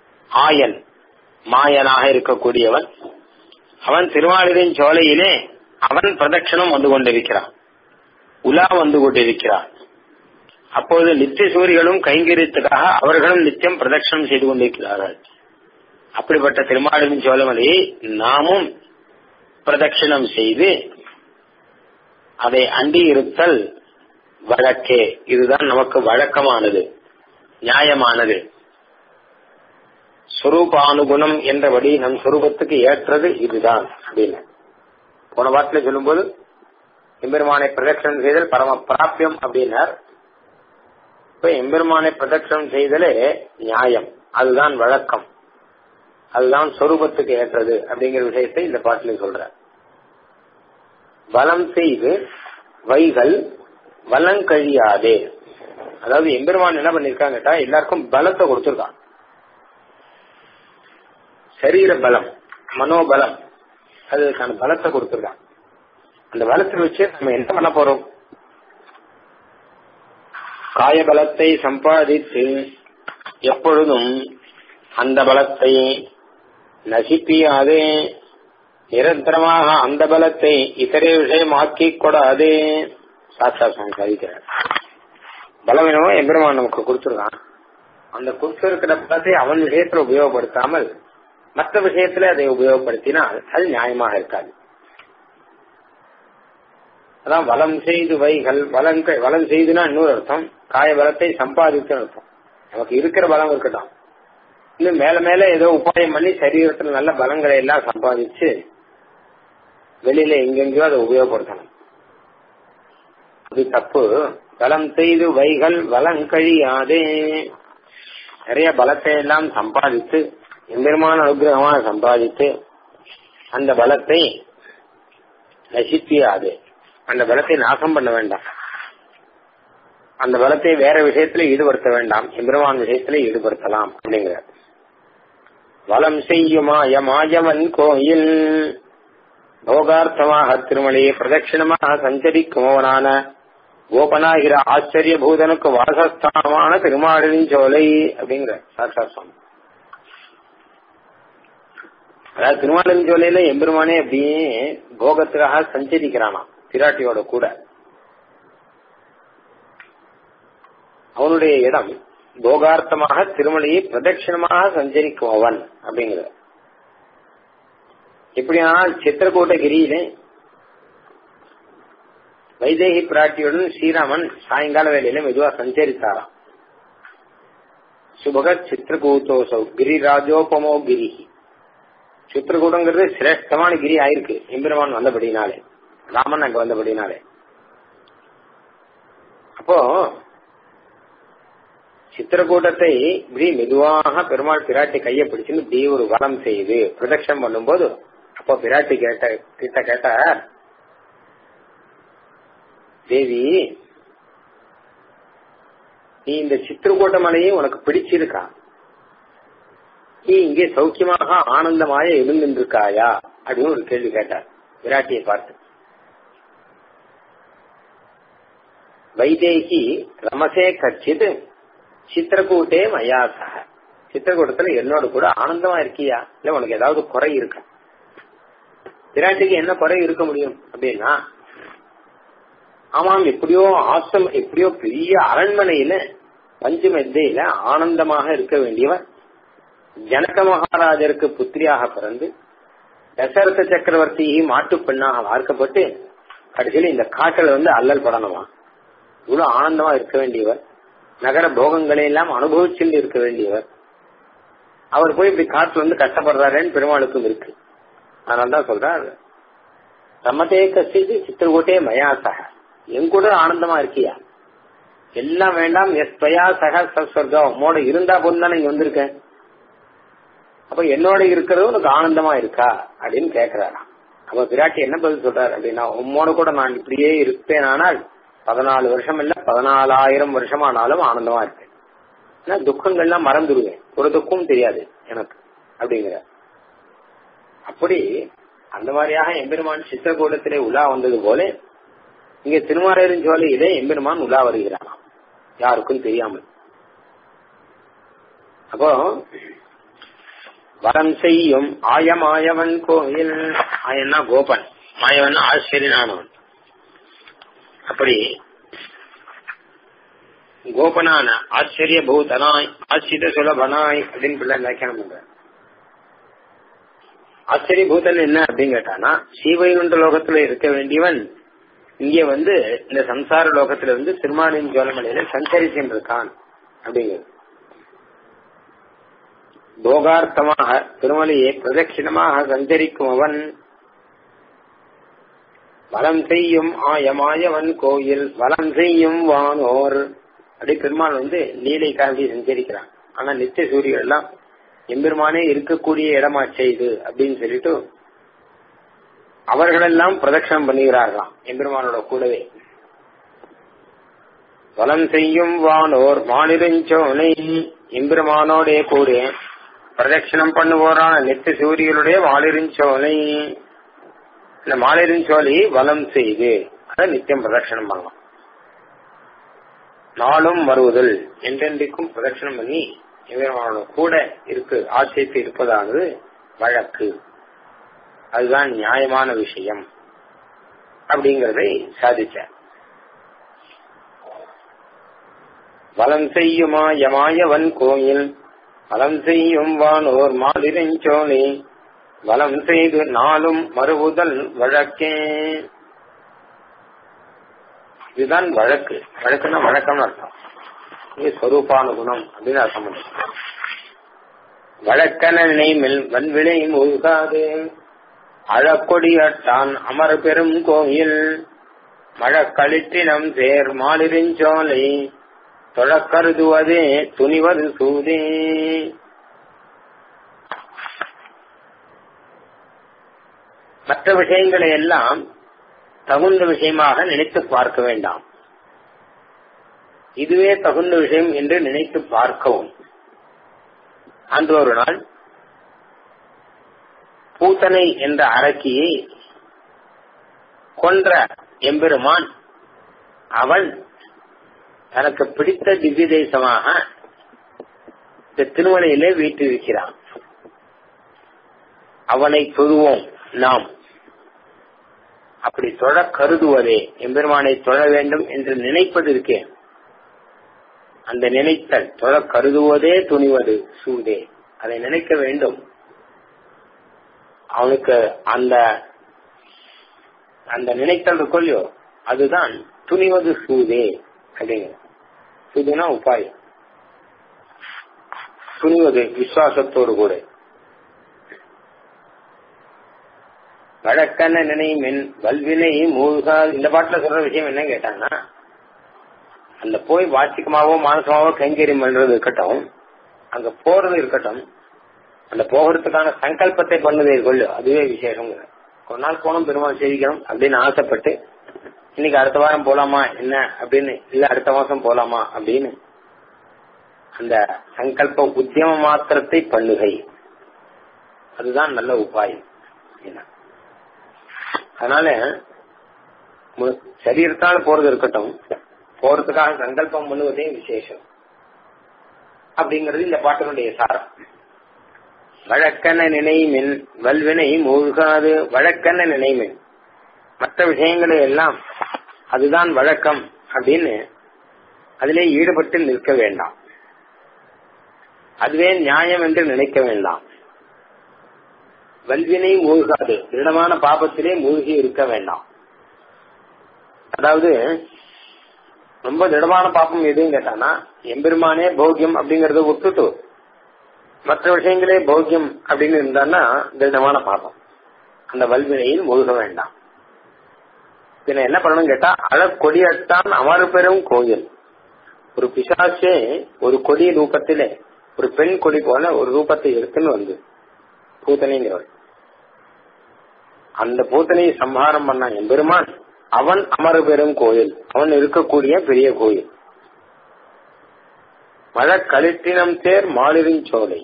ஆயன் மாயனாக இருக்கக்கூடியவன் அவன் திருமாலிரின் சோலையிலே அவன் பிரதட்சணம் வந்து கொண்டிருக்கிறான் உலா வந்து கொண்டிருக்கிறான் அப்போது நித்திய சூரிகளும் கைங்கரியத்துக்காக அவர்களும் நித்தியம் பிரதட்சணம் செய்து கொண்டிருக்கிறார்கள் அப்படிப்பட்ட திருமாலின் சோழமலையை நாமும் பிரதட்சிணம் செய்து அதை அண்டி இருத்தல் வழக்கே இதுதான் நமக்கு வழக்கமானது நியாயமானது சுரூபானுகுணம் என்றபடி நம் சுரூபத்துக்கு ஏற்றது இதுதான் அப்படின்னு போன வாரத்துல சொல்லும்போது எம்பெருமானை பிரதட்சணம் செய்தல் பரம பிராபியம் அப்படின்னார் இப்ப எம்பெருமானை பிரதட்சணம் செய்தலே நியாயம் அதுதான் வழக்கம் அதுதான் சொரூபத்துக்கு ஏற்றது அப்படிங்கிற விஷயத்தை இந்த பாட்டில் சொல்ற வலம் செய்து வைகள் வலங்கழியாதே அதாவது எம்பெருமான் என்ன பண்ணிருக்காங்கட்டா எல்லாருக்கும் பலத்தை கொடுத்திருக்கான் சரீர பலம் மனோபலம் அதுக்கான பலத்தை கொடுத்திருக்கான் அந்த பலத்தை வச்சு நம்ம என்ன பண்ண போறோம் காய பலத்தை சம்பாதித்து எப்பொழுதும் அந்த பலத்தை நசிப்பியாதே நிரந்தரமாக அந்த பலத்தை இதரே விஷயமாக்கி கொடாதே சாட்சா சுவாமி சாதிக்கிறார் பலம் என்னவோ எம்பெருமான் நமக்கு கொடுத்துருக்கான் அந்த கொடுத்திருக்கிற பலத்தை அவன் விஷயத்துல உபயோகப்படுத்தாமல் மற்ற விஷயத்துல அதை உபயோகப்படுத்தினால் அது நியாயமாக இருக்காது அதான் வலம் செய்து வைகள் வலம் வலம் செய்துனா இன்னொரு அர்த்தம் காய பலத்தை சம்பாதித்து அர்த்தம் நமக்கு இருக்கிற பலம் இருக்கட்டும் இன்னும் மேல மேல ஏதோ உபாயம் பண்ணி சரீரத்துல நல்ல பலங்களை எல்லாம் சம்பாதிச்சு வெளியில எங்கெங்கயோ அதை உபயோகப்படுத்தணும் அது தப்பு பலம் செய்து வைகள் வலங்கழியாதே நிறைய பலத்தை எல்லாம் சம்பாதித்து எம்பெருமான அனுகிரகமாக சம்பாதித்து அந்த பலத்தை நசிப்பியாது அந்த பலத்தை நாசம் பண்ண வேண்டாம் அந்த பலத்தை வேற விஷயத்துல ஈடுபடுத்த வேண்டாம் எம்பெருமான் விஷயத்துல ஈடுபடுத்தலாம் அப்படிங்கிறார் வலம் செய்யுமாய மாயவன் கோயில் போகார்த்தமாக திருமலையை பிரதட்சிணமாக சஞ்சரிக்குமவனான கோபனாகிற ஆச்சரிய பூதனுக்கு வாசஸ்தானமான திருமாடலின் சோலை அப்படிங்கிற சாட்சா சுவாமி அதாவது திருமாலின் சோலையில எம்பெருமானே அப்படியே போகத்துக்காக சஞ்சரிக்கிறானாம் பிராட்டியோட கூட அவனுடைய இடம் போகார்த்தமாக திருமலையை பிரதட்சிணமாக சஞ்சரிக்கும் அவன் அப்படிங்கிற எப்படியானால் சித்திரக்கூட்டகிரியிலே வைதேகி பிராட்டியுடன் ஸ்ரீராமன் சாயங்கால வேலையில மெதுவா சஞ்சரித்தாராம் சுபக சித்திரகூத்தோசௌ கிரிராஜோபமோ கிரி சித்திரகூடங்கிறது சிரேஷ்டமான கிரி ஆயிருக்கு எம்பெருமான் வந்தபடினாலே ராமன் அங்க வந்தபடினாலே அப்போ சித்திரக்கூட்டத்தை இப்படி மெதுவாக பெருமாள் பிராட்டி கையை பிடிச்சுன்னு இப்படி ஒரு வரம் செய்து பிரதட்சம் பண்ணும்போது அப்போ பிராட்டி கேட்ட கிட்ட கேட்ட தேவி நீ இந்த சித்திரக்கூட்ட மலையை உனக்கு பிடிச்சிருக்கா நீ இங்கே சௌக்கியமாக ஆனந்தமாக இருந்திருக்காயா அப்படின்னு ஒரு கேள்வி கேட்டார் விராட்டியை பார்த்து வைதேகி ரமசே கச்சித் சித்திரக்கூட்டே மயாசக சித்திரக்கூட்டத்துல என்னோட கூட ஆனந்தமா இருக்கியா இல்ல உனக்கு ஏதாவது குறை இருக்கா விராட்டிக்கு என்ன குறை இருக்க முடியும் அப்படின்னா ஆமாம் எப்படியோ ஆசம் எப்படியோ பெரிய அரண்மனையில பஞ்சமெத்தையில ஆனந்தமாக இருக்க வேண்டியவன் ஜனக மகாராஜருக்கு புத்திரியாக பிறந்து தசரத சக்கரவர்த்தி மாட்டு பெண்ணாக வார்க்கப்பட்டு கடைசியில் இந்த காட்டில் வந்து அல்லல் படணுமா இவ்வளவு ஆனந்தமா இருக்க வேண்டியவர் நகர போகங்களை எல்லாம் அனுபவிச்சுட்டு இருக்க வேண்டியவர் அவர் போய் இப்படி காட்டுல வந்து கஷ்டப்படுறாருன்னு பெருமாளுக்கும் இருக்கு அதனால்தான் சொல்றார் ரமதே கசிது சித்திரகோட்டே மயாசக என் கூட ஆனந்தமா இருக்கியா எல்லாம் வேண்டாம் எஸ் பயா சக சஸ்வர்கம் உம்மோட இருந்தா போதும் தானே இங்க வந்திருக்கேன் அப்ப என்னோட இருக்கிறது உனக்கு ஆனந்தமா இருக்கா அப்படின்னு கேக்குறாராம் அப்ப பிராட்டி என்ன பதில் சொல்றாரு அப்படின்னா உம்மோட கூட நான் இப்படியே இருப்பேன் ஆனால் பதினாலு வருஷம் இல்ல பதினாலாயிரம் வருஷமானாலும் ஆனந்தமா இருப்பேன் ஏன்னா துக்கங்கள்லாம் மறந்துடுவேன் ஒரு துக்கம் தெரியாது எனக்கு அப்படிங்கிற அப்படி அந்த மாதிரியாக எம்பெருமான் சித்திரகூடத்திலே உலா வந்தது போல இங்க திருமாரேரின் ஜோலையிலே எம்பெருமான் உலா வருகிறானாம் யாருக்கும் தெரியாமல் அப்போ வரம் செய்யும் ஆயமாயவன் கோயில் ஆயன்னா கோபன் மாயவன் ஆச்சரியனானவன் அப்படி கோபனான ஆச்சரிய பூதனாய் ஆச்சித சுலபனாய் அப்படின்னு பிள்ளை வியாக்கியானம் பண்ற ஆச்சரிய பூதன் என்ன அப்படின்னு கேட்டானா சீவைகுண்ட லோகத்துல இருக்க வேண்டியவன் இங்க வந்து இந்த சம்சார லோகத்துல வந்து திருமாலின் ஜோலமலையில சஞ்சரிச்சுட்டு இருக்கான் அப்படிங்கிறது போகார்த்தமாக திருமலையை பிரதட்சிணமாக சஞ்சரிக்கும் அவன் வலம் செய்யும் ஆயமாயவன் கோயில் வலம் செய்யும் வானோர் அப்படி பெருமாள் வந்து நீலைக்காக சஞ்சரிக்கிறான் ஆனா நித்திய சூரியன் எல்லாம் எம்பெருமானே இருக்கக்கூடிய இடமாச்சே இது அப்படின்னு சொல்லிட்டு அவர்களெல்லாம் பிரதட்சணம் பண்ணுகிறார்களாம் எம்பெருமானோட கூடவே வலம் செய்யும் வானோர் மாநிலஞ்சோனை எம்பெருமானோடைய கூட பிரதட்சணம் பண்ணுவோரான நித்திய சூரியனுடைய மாலிருஞ்சோலை இந்த மாலிருஞ்சோலை வலம் செய்து அதை நித்தியம் பிரதட்சணம் பண்ணலாம் நாளும் வருவதில் என்றென்றைக்கும் பிரதட்சணம் பண்ணி எம்பெருமானோட கூட இருக்கு ஆட்சியத்து இருப்பதானது வழக்கு அதுதான் நியாயமான விஷயம் அப்படிங்கறதை சாதிச்சார் வலம் செய்யுமா யமாயவன் கோயில் வலம் செய்யும் வானோர் மாலிரஞ்சோலை வலம் செய்து நாளும் மறுவுதல் வழக்கே இதுதான் வழக்கு வழக்குன்னா வழக்கம்னு அர்த்தம் இது ஸ்வரூபானுகுணம் அப்படின்னு அர்த்தம் பண்ணும் வழக்கன நினைமில் வன்வினை மூழ்காது அழக்கொடியட்டான் அமர் பெரும் கோயில் மழக்களிற்றினம் சேர் மாலிருஞ்சோலை தொழக்கருதுவதே துணிவது சூதே மற்ற விஷயங்களை எல்லாம் தகுந்த விஷயமாக நினைத்து பார்க்க வேண்டாம் இதுவே தகுந்த விஷயம் என்று நினைத்து பார்க்கவும் அன்று ஒரு நாள் பூத்தனை என்ற அரக்கியை கொன்ற எம்பெருமான் அவன் தனக்கு பிடித்த திவ்ய தேசமாக இந்த திருமலையிலே வீட்டிருக்கிறான் அவனை தொழுவோம் நாம் அப்படி தொழ கருதுவதே எம்பெருமானை தொழ வேண்டும் என்று நினைப்பது இருக்கேன் அந்த நினைத்தல் தொழ கருதுவதே துணிவது சூதே அதை நினைக்க வேண்டும் அவனுக்கு அந்த அந்த நினைத்தல் இருக்கொல்லையோ அதுதான் துணிவது சூதே அப்படிங்கிற சூதுனா உபாயம் துணிவது விசுவாசத்தோடு கூட வழக்கன நினைமின் வல்வினை மூழ்கா இந்த பாட்டுல சொல்ற விஷயம் என்ன கேட்டாங்கன்னா அந்த போய் வாச்சிக்கமாவோ மானசமாவோ கைங்கரியம் பண்றது இருக்கட்டும் அங்க போறது இருக்கட்டும் அந்த போகிறதுக்கான சங்கல்பத்தை பண்ணதே கொள்ளு அதுவே விசேஷம் ஒரு நாள் போனோம் பெருமாள் சேவிக்கணும் அப்படின்னு ஆசைப்பட்டு இன்னைக்கு அடுத்த வாரம் போலாமா என்ன அப்படின்னு இல்ல அடுத்த மாசம் போலாமா அப்படின்னு அந்த சங்கல்ப உத்தியம மாத்திரத்தை பண்ணுகை அதுதான் நல்ல உபாயம் அதனால சரீரத்தால போறது இருக்கட்டும் போறதுக்காக சங்கல்பம் பண்ணுவதே விசேஷம் அப்படிங்கிறது இந்த பாட்டினுடைய சாரம் வழக்கன நினைமின் வல்வினை மூழ்காது வழக்கன நினைமின் மற்ற விஷயங்களை எல்லாம் அதுதான் வழக்கம் அப்படின்னு அதிலே ஈடுபட்டு நிற்க வேண்டாம் அதுவே நியாயம் என்று நினைக்க வேண்டாம் வல்வினை மூழ்காது திருடமான பாபத்திலே மூழ்கி இருக்க வேண்டாம் அதாவது ரொம்ப திடமான பாப்பம் எதுவும் கேட்டானா எம்பெருமானே போக்கியம் அப்படிங்கறத விட்டுட்டு மற்ற விஷயங்களே போக்கியம் அப்படின்னு இருந்தான்னா திடமான பாப்பம் அந்த வல்வினையில் மூழ்க வேண்டாம் பின்ன என்ன பண்ணணும் கேட்டா அழக்கொடியத்தான் அமர் பெரும் கோயில் ஒரு பிசாசே ஒரு கொடி ரூபத்திலே ஒரு பெண் கொடி போல ஒரு ரூபத்தை எடுத்துன்னு வந்து பூத்தனைங்கிறவள் அந்த பூத்தனையை சம்ஹாரம் பண்ண எம்பெருமான் அவன் அமர பெரும் கோயில் அவன் இருக்கக்கூடிய பெரிய கோயில் மழை கலிட்டினம் தேர் மாலிரின் சோலை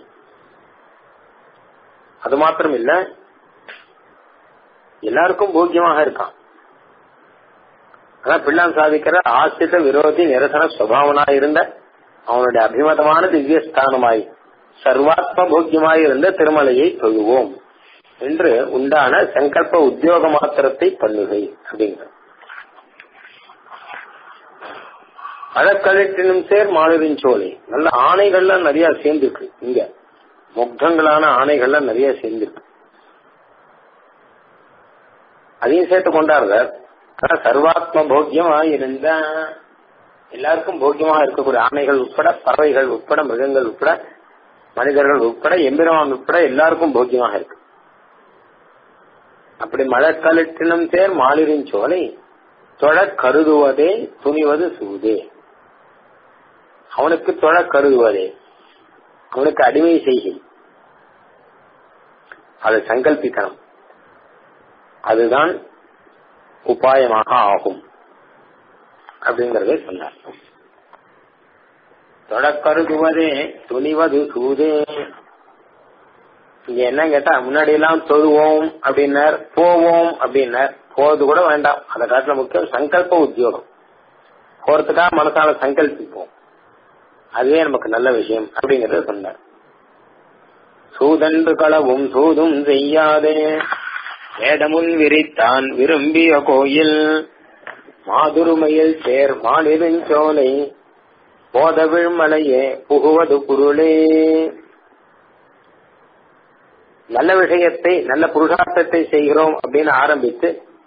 அது மாத்திரம் இல்ல எல்லாருக்கும் போக்கியமாக இருக்கான் ஆனா பிள்ளான் சாதிக்கிற ஆசிரித விரோதி நிரசன சுபாவனா இருந்த அவனுடைய அபிமதமான திவ்யஸ்தானமாய் சர்வாத்ம போக்கியமாய் இருந்த திருமலையை தொழுவோம் என்று உண்டான சங்கல்ப உத்தியோக மாத்திரத்தை பண்ணுகை அப்படிங்கிற அழக்கழிட்டினும் சேர் மாலுரின் சோலை நல்ல ஆணைகள்லாம் நிறைய சேர்ந்துருக்கு இங்க முக்தங்களான ஆணைகள்லாம் நிறைய சேர்ந்துருக்கு அதையும் சேர்த்து கொண்டாடுறார் ஆனா சர்வாத்ம போக்கியமா இருந்த எல்லாருக்கும் போக்கியமாக இருக்கக்கூடிய ஆணைகள் உட்பட பறவைகள் உட்பட மிருகங்கள் உட்பட மனிதர்கள் உட்பட எம்பெருமான் உட்பட எல்லாருக்கும் போக்கியமாக இருக்கு அப்படி மழக்கலிட்டினம் சேர் மாலிரின் சோலை தொழ கருதுவதே துணிவது சூதே அவனுக்கு தொழ கருதுவதே அவனுக்கு அடிமை செய்கை அது சங்கல்பிக்கணும் அதுதான் உபாயமாக ஆகும் அப்படிங்கறதை சொன்னார் தொடக்கருதுவதே துணிவது சூதே இங்க என்ன கேட்டா முன்னாடி எல்லாம் தொழுவோம் அப்படின்னார் போவோம் அப்படின்னார் போறது கூட வேண்டாம் அதை காட்டுல முக்கியம் சங்கல்ப உத்தியோகம் போறதுக்காக மனசால சங்கல்பிப்போம் அதுவே நமக்கு நல்ல விஷயம் அப்படிங்கறத சொன்னார் சூதன்று களவும் சூதும் செய்யாதே வேடமுன் விரித்தான் விரும்பிய கோயில் மாதுருமையில் சேர் மாலிருஞ்சோலை போதவிழ்மலையே புகுவது பொருளே நல்ல விஷயத்தை நல்ல புருஷார்த்தத்தை செய்கிறோம் அப்படின்னு ஆரம்பித்து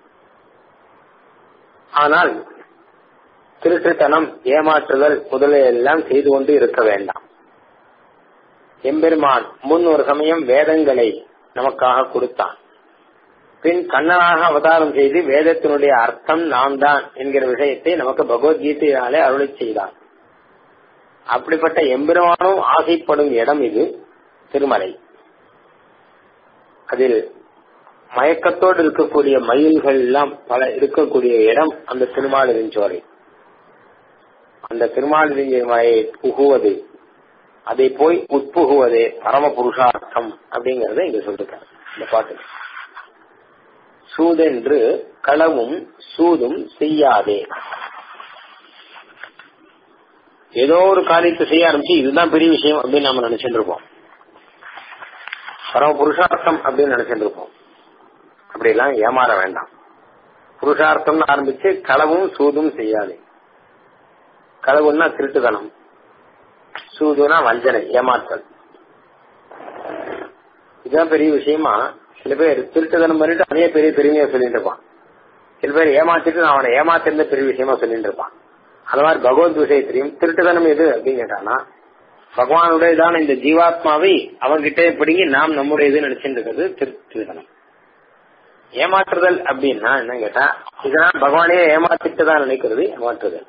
ஆனால் திருட்டுத்தனம் ஏமாற்றுதல் முதலையெல்லாம் செய்து கொண்டு இருக்க வேண்டாம் எம்பெருமான் முன் ஒரு சமயம் வேதங்களை நமக்காக கொடுத்தான் பின் கண்ணனாக அவதாரம் செய்து வேதத்தினுடைய அர்த்தம் நாம் தான் என்கிற விஷயத்தை நமக்கு பகவத்கீதையாலே அருளை செய்தான் அப்படிப்பட்ட எம்பெருமானும் ஆசைப்படும் இடம் இது திருமலை அதில் மயக்கத்தோடு இருக்கக்கூடிய மயில்கள் எல்லாம் பல இருக்கக்கூடிய இடம் அந்த திருமாலிருஞ்சோலை அந்த திருமாலிருஞ்சோலையை புகுவது அதை போய் உட்புகுவதே பரம புருஷார்த்தம் அப்படிங்கறத இங்க சொல்லிருக்காரு இந்த பாட்டு சூதென்று களவும் சூதும் செய்யாதே ஏதோ ஒரு காரியத்தை செய்ய ஆரம்பிச்சு இதுதான் பெரிய விஷயம் அப்படின்னு நாம நினைச்சிட்டு இருப்போம் பரம புருஷார்த்தம் அப்படின்னு நினைச்சிட்டு இருப்போம் அப்படியெல்லாம் ஏமாற வேண்டாம் புருஷார்த்தம்னு ஆரம்பிச்சு களவும் சூதும் செய்யாதே களவுன்னா திருட்டுதனம் சூதுனா வஞ்சனை ஏமாற்றல் இதுதான் பெரிய விஷயமா சில பேர் திருட்டுதனம் பண்ணிட்டு அதே பெரிய பெருமையா சொல்லிட்டு இருப்பான் சில பேர் ஏமாத்திட்டு அவனை ஏமாத்திருந்த பெரிய விஷயமா சொல்லிட்டு இருப்பான் அது மாதிரி பகவத் விஷயத்திலையும் திருட்டுதனம் எது அப்படின்னு கேட்டானா பகவானுடையதான இந்த ஜீவாத்மாவை அவன்கிட்ட பிடிங்கி நாம் நம்முடைய இது நினைச்சிட்டு இருக்கிறது திருட்டுதனம் ஏமாற்றுதல் அப்படின்னா என்ன கேட்டா இதனால் பகவானே ஏமாத்திட்டு தான் நினைக்கிறது ஏமாற்றுதல்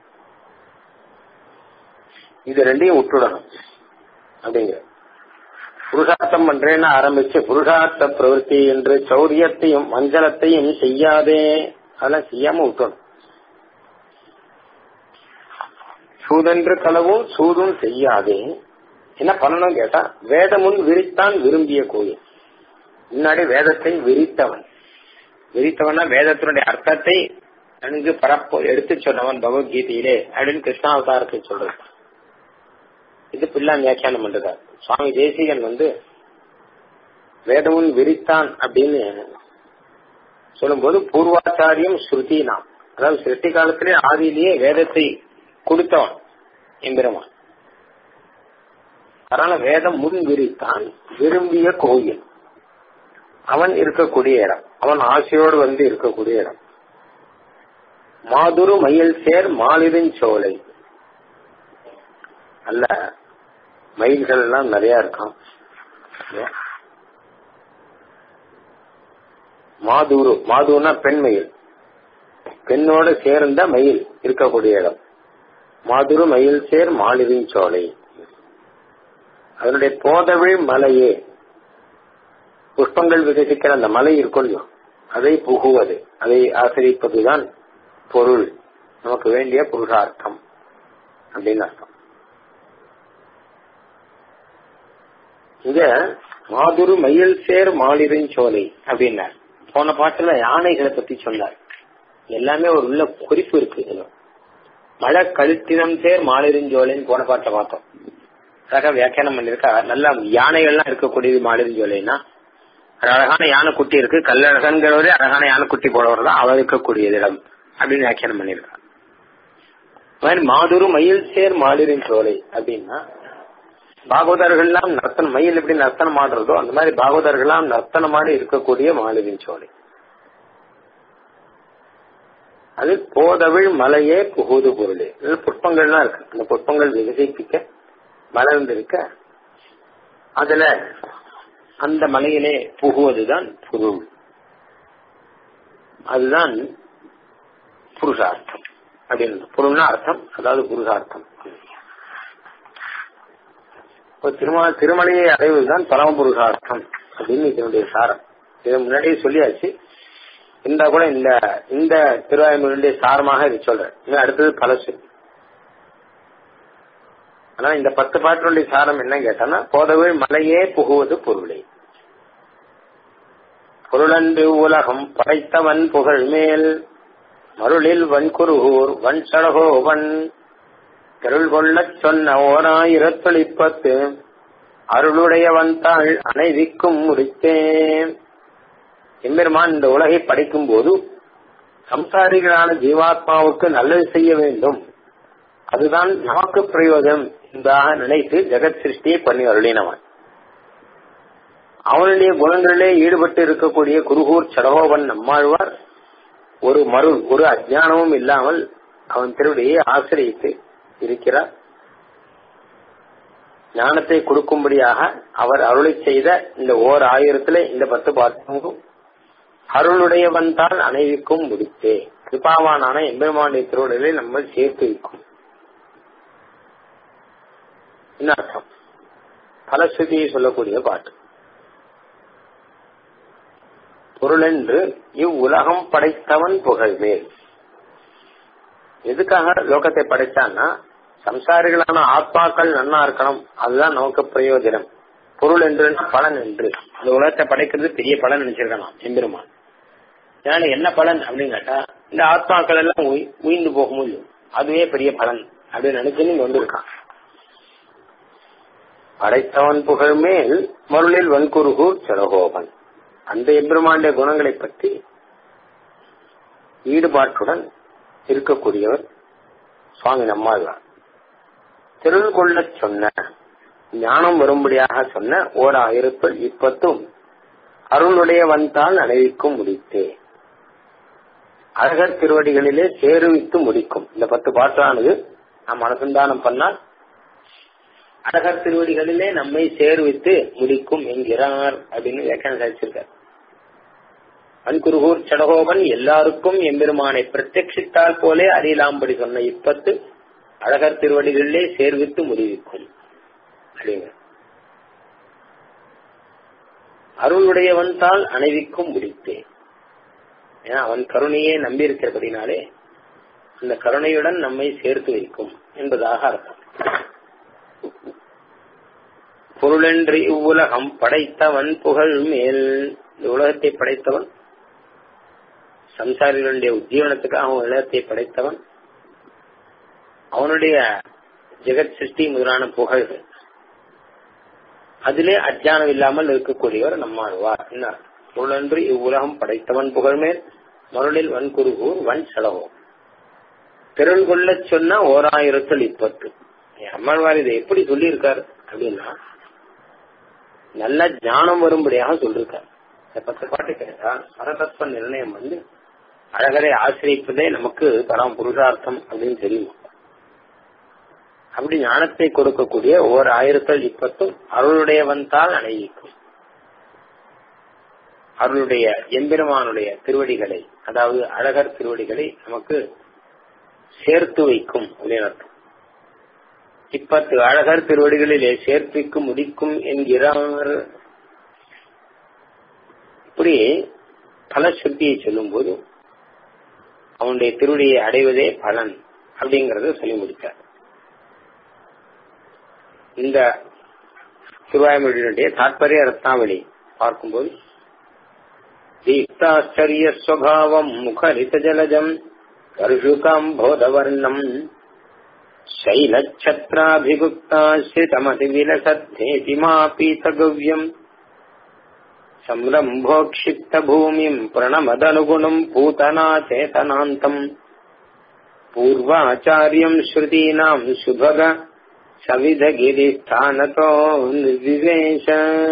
இது ரெண்டையும் விட்டுடணும் அப்படிங்கிற புருஷார்த்தம் பண்றேன்னு ஆரம்பிச்சு புருஷார்த்த பிரவருத்தி என்று சௌரியத்தையும் மஞ்சளத்தையும் செய்யாதே அதெல்லாம் செய்யாம விட்டணும் சூதென்று களவும் சூதும் செய்யாதே என்ன பண்ணணும் கேட்டா வேதமுன் விரித்தான் விரும்பிய கோயில் முன்னாடி வேதத்தை விரித்தவன் விரித்தவனா வேதத்தினுடைய அர்த்தத்தை நன்கு பரப்ப எடுத்து சொன்னவன் பகவத்கீதையிலே அப்படின்னு கிருஷ்ணாவதாரத்தை சொல்றது இது பிள்ளை வியாக்கியானம் பண்றார் சுவாமி தேசிகன் வந்து வேதமுன் விரித்தான் அப்படின்னு சொல்லும்போது பூர்வாச்சாரியம் ஸ்ருதினா அதாவது சிருஷ்டி காலத்திலே ஆதியிலேயே வேதத்தை கொடுத்தவன் எம்பெருமான் அதனால வேதம் முன் விரித்தான் விரும்பிய கோயில் அவன் இருக்கக்கூடிய இடம் அவன் ஆசையோடு வந்து இருக்கக்கூடிய இடம் மாதுரு மயில் சேர் மாலிருஞ்சோலை அல்ல மயில்கள் எல்லாம் நிறைய இருக்கான் மாதூரு மாதூர்னா பெண் மயில் பெண்ணோடு சேர்ந்த மயில் இருக்கக்கூடிய இடம் மாதுரு மயில் சேர் மாலிரின் சோலை அதனுடைய போதவிழ் மலையே புஷ்பங்கள் விகசிக்கிற அந்த மலை இருக்கொள்ளியோ அதை புகுவது அதை ஆசிரிப்பதுதான் பொருள் நமக்கு வேண்டிய புருஷார்த்தம் அப்படின்னு அர்த்தம் இங்க மாதுரு மயில் சேர் மாலிரின் சோலை அப்படின்னார் போன பாட்டுல யானைகளை பத்தி சொன்னார் எல்லாமே ஒரு உள்ள குறிப்பு இருக்கு இதுல மழை கழுத்தினம் சேர் மாலிருஞ்சோலைன்னு போன பாட்டை பார்த்தோம் அழகா வியாக்கியானம் பண்ணிருக்கா நல்லா யானைகள்லாம் இருக்கக்கூடியது மாலிருஞ்சோலைன்னா ஒரு அழகான யானை குட்டி இருக்கு கல்லழகன்கிறவரே அழகான யானை குட்டி போலவர் தான் அவர் இருக்கக்கூடியது இடம் அப்படின்னு வியாக்கியானம் பண்ணியிருக்காங்க மாதிரி மாதுரு மயில் சேர் மாலிரின் சோலை அப்படின்னா பாகவதர்கள்லாம் நர்த்தனம் மயில் எப்படி நர்த்தனம் ஆடுறதோ அந்த மாதிரி பாகவதர்கள்லாம் நர்த்தனமாடி இருக்கக்கூடிய மாலிரின் சோலை அது போதவிழ் மலையே புகுது பொருளே இதுல புஷ்பங்கள்லாம் இருக்கு அந்த புஷ்பங்கள் விகசிப்பிக்க மலர்ந்திருக்க அதுல அந்த மலையிலே புகுவதுதான் பொருள் அதுதான் புருஷார்த்தம் அப்படின்னு பொருள்னா அர்த்தம் அதாவது புருஷார்த்தம் திருமண திருமலையை அடைவதுதான் பரம புருஷார்த்தம் அப்படின்னு இதனுடைய சாரம் இதை முன்னாடியே சொல்லியாச்சு இருந்தா கூட இந்த இந்த திருவாயுமொழியுடைய சாரமாக இது சொல்றேன் இன்னும் அடுத்தது பழசு ஆனா இந்த பத்து பாட்டினுடைய சாரம் என்ன கேட்டான்னா போதவே மலையே புகுவது பொருளே பொருளன்று உலகம் படைத்தவன் புகழ் மேல் மருளில் வன்குருகூர் வன் சடகோவன் தெருள் கொள்ளச் சொன்ன ஓராயிரத்தொழிப்பத்து அருளுடையவன் தாள் அனைவிக்கும் முடித்தேன் எம்பெருமான் இந்த உலகை படைக்கும் போது சம்சாரிகளான ஜீவாத்மாவுக்கு நல்லது செய்ய வேண்டும் அதுதான் நமக்கு பிரயோஜனம் என்பதாக நினைத்து ஜெகத் சிருஷ்டியை பண்ணி அருளினவன் அவனுடைய குணங்களிலே ஈடுபட்டு இருக்கக்கூடிய குருகூர் சடகோவன் நம்மாழ்வார் ஒரு மருள் ஒரு அஜானமும் இல்லாமல் அவன் திருவடியை ஆசிரியத்து இருக்கிறார் ஞானத்தை கொடுக்கும்படியாக அவர் அருளை செய்த இந்த ஓர் ஆயிரத்துல இந்த பத்து பாட்டும் அருளுடையவன் தான் அனைவிக்கும் முடித்தே கிருபாவானான எம்பெருமானுடைய திருவுடலை நம்ம சேர்த்து வைக்கும் என்ன அர்த்தம் பலஸ்ருதியை சொல்லக்கூடிய பாட்டு பொருளென்று இவ்வுலகம் படைத்தவன் புகழ்வேல் எதுக்காக லோகத்தை படைத்தான்னா சம்சாரிகளான ஆத்மாக்கள் நன்னா இருக்கணும் அதுதான் நமக்கு பிரயோஜனம் பொருள் என்று பலன் என்று இந்த உலகத்தை படைக்கிறது பெரிய பலன் நினைச்சிருக்கணும் எம்பெருமான் ஏன்னா என்ன பலன் அப்படின்னு கேட்டா இந்த ஆத்மாக்கள் எல்லாம் உயிர்ந்து போக முடியும் அதுவே பெரிய பலன் அப்படின்னு நினைச்சு நீங்க வந்திருக்கான் படைத்தவன் புகழ் மேல் மருளில் வன்குருகூர் சரகோபன் அந்த எம்பெருமானுடைய குணங்களை பற்றி ஈடுபாட்டுடன் இருக்கக்கூடியவர் சுவாமி நம்மாழ்வார் திருள் கொள்ள சொன்ன ஞானம் வரும்படியாக சொன்ன ஓர் ஆயிரத்துள் இப்பத்தும் அருளுடைய வந்தால் அணைவிக்கும் முடித்தே அழகர் திருவடிகளிலே சேருவித்து முடிக்கும் இந்த பத்து பாட்டானது நாம் அனுசந்தானம் பண்ணால் அழகர் திருவடிகளிலே நம்மை சேருவித்து முடிக்கும் என்கிறார் அப்படின்னு வியாக்கியானம் சாதிச்சிருக்கார் அன்குருகூர் சடகோபன் எல்லாருக்கும் எம்பெருமானை பிரத்யட்சித்தால் போலே அறியலாம்படி சொன்ன இப்பத்து அழகர் திருவடிகளிலே சேர்வித்து முடிவிக்கும் அப்படிங்க அருளுடையவன் தால் அணைவிக்கும் முடித்தே ஏன்னா அவன் கருணையே நம்பி இருக்கிறபடினாலே அந்த கருணையுடன் நம்மை சேர்த்து வைக்கும் என்பதாக அர்த்தம் பொருளென்று இவ்வுலகம் படைத்தவன் புகழ் மேல் இந்த உலகத்தை படைத்தவன் சம்சாரிகளுடைய உஜ்ஜீவனத்துக்காக உலகத்தை படைத்தவன் அவனுடைய ஜெகத் சிருஷ்டி முதலான புகழ்கள் அதிலே அஜானம் இல்லாமல் இருக்கக்கூடியவர் நம்மாழ்வார் என்ன பொருளன்று இவ்வுலகம் படைத்தவன் புகழ்மேல் மருளில் வன்குருகூர் வன் செலவோ திரள் கொள்ள சொன்ன ஓராயிரத்தில் இப்பத்து அம்மாழ்வார் இதை எப்படி சொல்லியிருக்காரு அப்படின்னா நல்ல ஞானம் வரும்படியாக சொல்லிருக்காரு இந்த பத்து பாட்டு கேட்டா பரதத்துவ நிர்ணயம் வந்து அழகரை ஆசிரியப்பதே நமக்கு பரம் புருஷார்த்தம் அப்படின்னு தெரியும் அப்படி ஞானத்தை கொடுக்கக்கூடிய ஓர் ஆயிரத்தில் இப்பத்தும் அருளுடையவன்தால் அணைவிக்கும் அருளுடைய எம்பெருமானுடைய திருவடிகளை அதாவது அழகர் திருவடிகளை நமக்கு சேர்த்து வைக்கும் அப்படின்னு அர்த்தம் இப்பத்து அழகர் திருவடிகளிலே சேர்ப்பிக்கு முடிக்கும் என்கிறார் இப்படி பல சுத்தியை சொல்லும் போது அவனுடைய திருவடியை அடைவதே பலன் அப்படிங்கறத சொல்லி முடித்தார் இந்த திருவாய்மொழியினுடைய தாற்பரிய ரத்னாவளி பார்க்கும்போது தீப்தாச்சரிய ஸ்வபாவம் முகரித ஜலஜம் கர்ஷுகாம் போதவர்ணம் शैलच्छत्राभिगुप्ताश्रितमति विलसद्धेति मापीतगव्यम् संरम्भोक्षिप्त भूमिम् प्रणमदनुगुणम् पूतना चेतनान्तम् पूर्वाचार्यम् श्रुतीनाम् सुभग சவிதகிரிஸ்தானத்தோ நிர்விவேஷ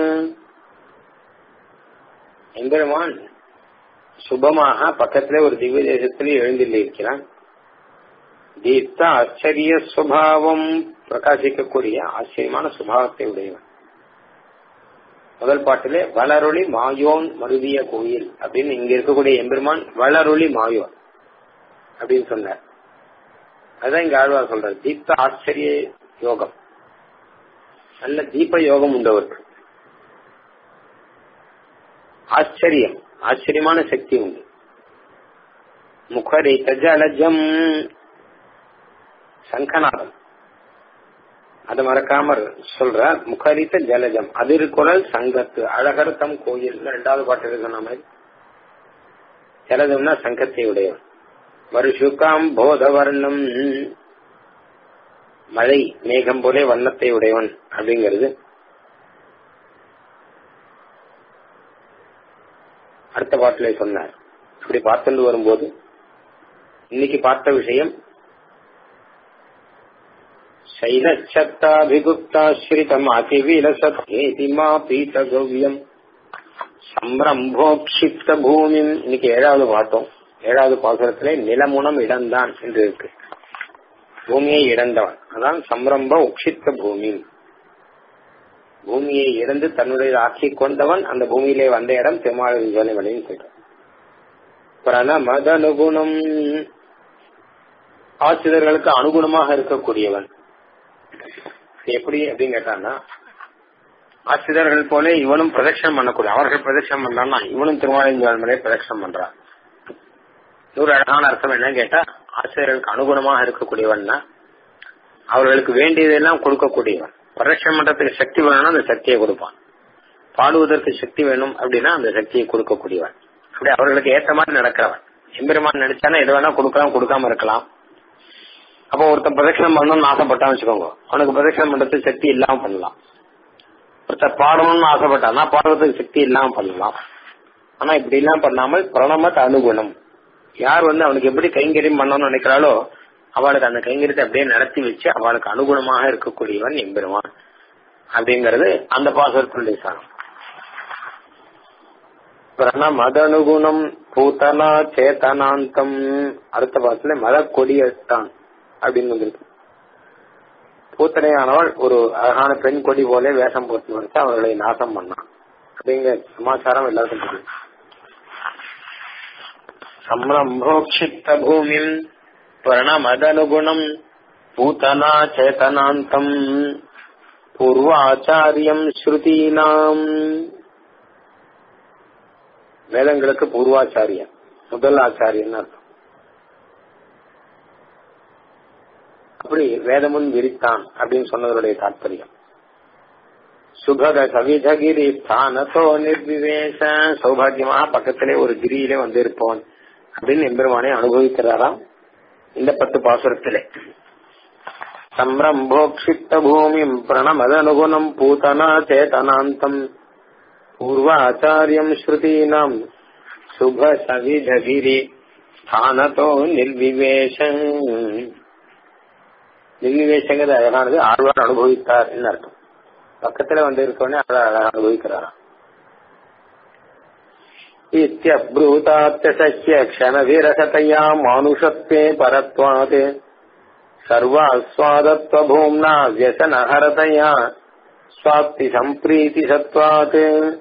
எம்பெருமான் சுபமாக பக்கத்திலே ஒரு திவ்ய தேசத்தில் எழுந்திருக்கிறான் தீப்த ஆச்சரிய சுபாவம் பிரகாசிக்கக்கூடிய ஆச்சரியமான சுபாவத்தை உடையவன் முதல் பாட்டிலே வளரொளி மாயோன் மருவிய கோயில் அப்படின்னு இங்க இருக்கக்கூடிய எம்பெருமான் வளரொளி மாயோன் அப்படின்னு சொன்னார் அதான் இங்க ஆழ்வார் சொல்றார் தீப்த ஆச்சரிய யோகம் நல்ல தீப யோகம் உண்டவர்கள் ஆச்சரியம் ஆச்சரியமான சக்தி உண்டு முகரித ஜலஜம் சங்கநாதம் அது மறக்காம சொல்ற முகரித்த ஜலஜம் அதிர்குரல் சங்கத்து அழகர்த்தம் கோயில் ரெண்டாவது பாட்டு சொன்ன மாதிரி ஜலஜம்னா சங்கத்தை உடையவன் வருஷுக்காம் போதவர்ணம் மழை மேகம் போலே வண்ணத்தை உடையவன் அப்படிங்கிறது அடுத்த பாட்டிலே சொன்னார் அப்படி பார்த்துட்டு வரும்போது இன்னைக்கு பார்த்த விஷயம் शैलच्छत्ताभिगुप्ताश्रितम् अतिविलसत्केति मा पीतगव्यम् சம்ரம்போக்ஷிப்த பூமியும் இன்னைக்கு ஏழாவது பார்த்தோம் ஏழாவது பாசுரத்திலே நிலமுனம் இடந்தான் என்று இருக்கு பூமியை இழந்தவன் அதான் சம்ரம்ப உக்ஷித்த பூமி பூமியை இழந்து தன்னுடைய ஆக்கி கொண்டவன் அந்த பூமியிலே வந்த இடம் திருமாவளி வலையும் சொல்றான் பிரணமத அனுகுணம் ஆசிரியர்களுக்கு அனுகுணமாக இருக்கக்கூடியவன் எப்படி அப்படின்னு கேட்டான்னா ஆசிரியர்கள் போல இவனும் பிரதட்சணம் பண்ணக்கூடிய அவர்கள் பிரதட்சணம் பண்றான்னா இவனும் திருமாலிங்க பிரதட்சணம் பண்றான் ஒரு அழகான அர்த்தம் என்னன்னு கேட்டா ஆசிரியர்களுக்கு அனுகுணமாக இருக்கக்கூடியவன்னா அவர்களுக்கு வேண்டியதெல்லாம் கொடுக்கக்கூடியவன் பிரதட்சணம் பண்றதுக்கு சக்தி வேணும்னா அந்த சக்தியை கொடுப்பான் பாடுவதற்கு சக்தி வேணும் அப்படின்னா அந்த சக்தியை கொடுக்கக்கூடியவன் அப்படி அவர்களுக்கு ஏற்ற மாதிரி நடக்கிறவன் எம்பெருமான் நினைச்சானா எது வேணா கொடுக்கலாம் கொடுக்காம இருக்கலாம் அப்போ ஒருத்தன் பிரதட்சணம் பண்ணணும்னு ஆசைப்பட்டான்னு வச்சுக்கோங்க அவனுக்கு பிரதட்சணம் பண்றதுக்கு சக்தி இல்லாம பண்ணலாம் ஒருத்தர் பாடணும்னு ஆசைப்பட்டானா பாடுறதுக்கு சக்தி இல்லாம பண்ணலாம் ஆனா இப்படி எல்லாம் பண்ணாமல் பிரணமத் அனுகுணம் யார் வந்து அவனுக்கு எப்படி கைங்கரியம் பண்ணணும்னு நினைக்கிறாளோ அவளுக்கு அந்த கைங்கரியத்தை அப்படியே நடத்தி வச்சு அவளுக்கு அனுகுணமாக இருக்கக்கூடியவன் எம்பெருமான் அப்படிங்கறது அந்த பாசத்தினுடைய சாரம் பிரணமதனுகுணம் பூத்தனா சேத்தனாந்தம் அடுத்த பாசத்துல மத கொடியத்தான் அப்படின்னு வந்திருக்கு பூத்தனையானவள் ஒரு அழகான பெண் கொடி போல வேஷம் போட்டு வந்து அவர்களை நாசம் பண்ணான் அப்படிங்கிற சமாச்சாரம் எல்லாருக்கும் தெரியும் சம்ரம்போக்ஷிப்த பூமிம் பிரணமதனுகுணம் பூத்தனா சேதனாந்தம் பூர்வாச்சாரியம் ஸ்ருதீனாம் வேதங்களுக்கு பூர்வாச்சாரியம் முதல் ஆச்சாரியன் அர்த்தம் அப்படி வேதமுன் விரித்தான் அப்படின்னு சொன்னதனுடைய தாற்பயம் சுபக சவிதகிரி ஸ்தானத்தோ நிர்விவேச சௌபாகியமாக பக்கத்திலே ஒரு கிரியிலே வந்து இருப்பவன் அப்படின்னு எம்பெருமானை அனுபவிக்கிறாராம் இந்த பத்து பாசுரத்திலே சம்ரம்போக்ஷிப்த பூமிம் பிரணமதனுகுணம் பூதனா சேதனாந்தம் பூர்வாச்சாரியம் ஸ்ருதீனாம் சுப சவிதகிரி ஸ்தானத்தோ நிர்விவேஷம் நிர்விவேஷங்கிறது அழகானது ஆழ்வார் அனுபவித்தார் அர்த்தம் பக்கத்துல வந்து இருக்கவனே அழகாக அனுபவிக்கிறாராம் இத்தியப்ரூதாத்தியசஹ்ய க்ஷணவிரகதையா மானுஷத்வே பரத்வாத் சர்வாஸ்வாதத்வபூம்னா व्यसनहरतया स्वाप्ति सम्प्रीति सत्त्वात्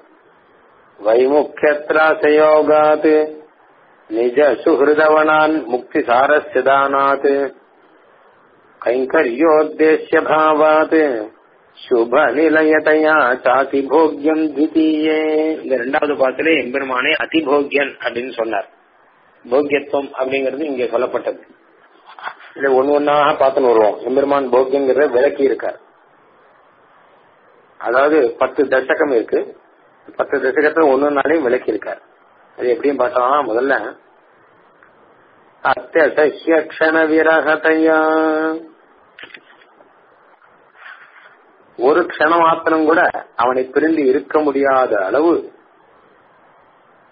वैमुख्यत्रासयोगात् निज सुहृदवनान् मुक्तिसारस्य दानात् கைங்கரியோத்தேசிய பாவாத் சுப நிலையதையா சாதி போக்யம் தித்தீயே இந்த ரெண்டாவது பாட்டிலே எம்பெருமானே அதிபோக்யன் அப்படின்னு சொன்னார் போக்கியத்துவம் அப்படிங்கிறது இங்கே சொல்லப்பட்டது இதை ஒன்னு ஒன்னாக பார்த்துன்னு வருவோம் எம்பெருமான் போக்கியங்கிறத விளக்கி இருக்கார் அதாவது பத்து தசகம் இருக்கு பத்து தசகத்தை ஒன்னு நாளையும் விளக்கி இருக்கார் அது எப்படியும் பார்த்தோம்னா முதல்ல அத்தியசஹ்ய க்ஷண விரகதையா ஒரு க்ஷண மாத்திரம் கூட அவனை பிரிந்து இருக்க முடியாத அளவு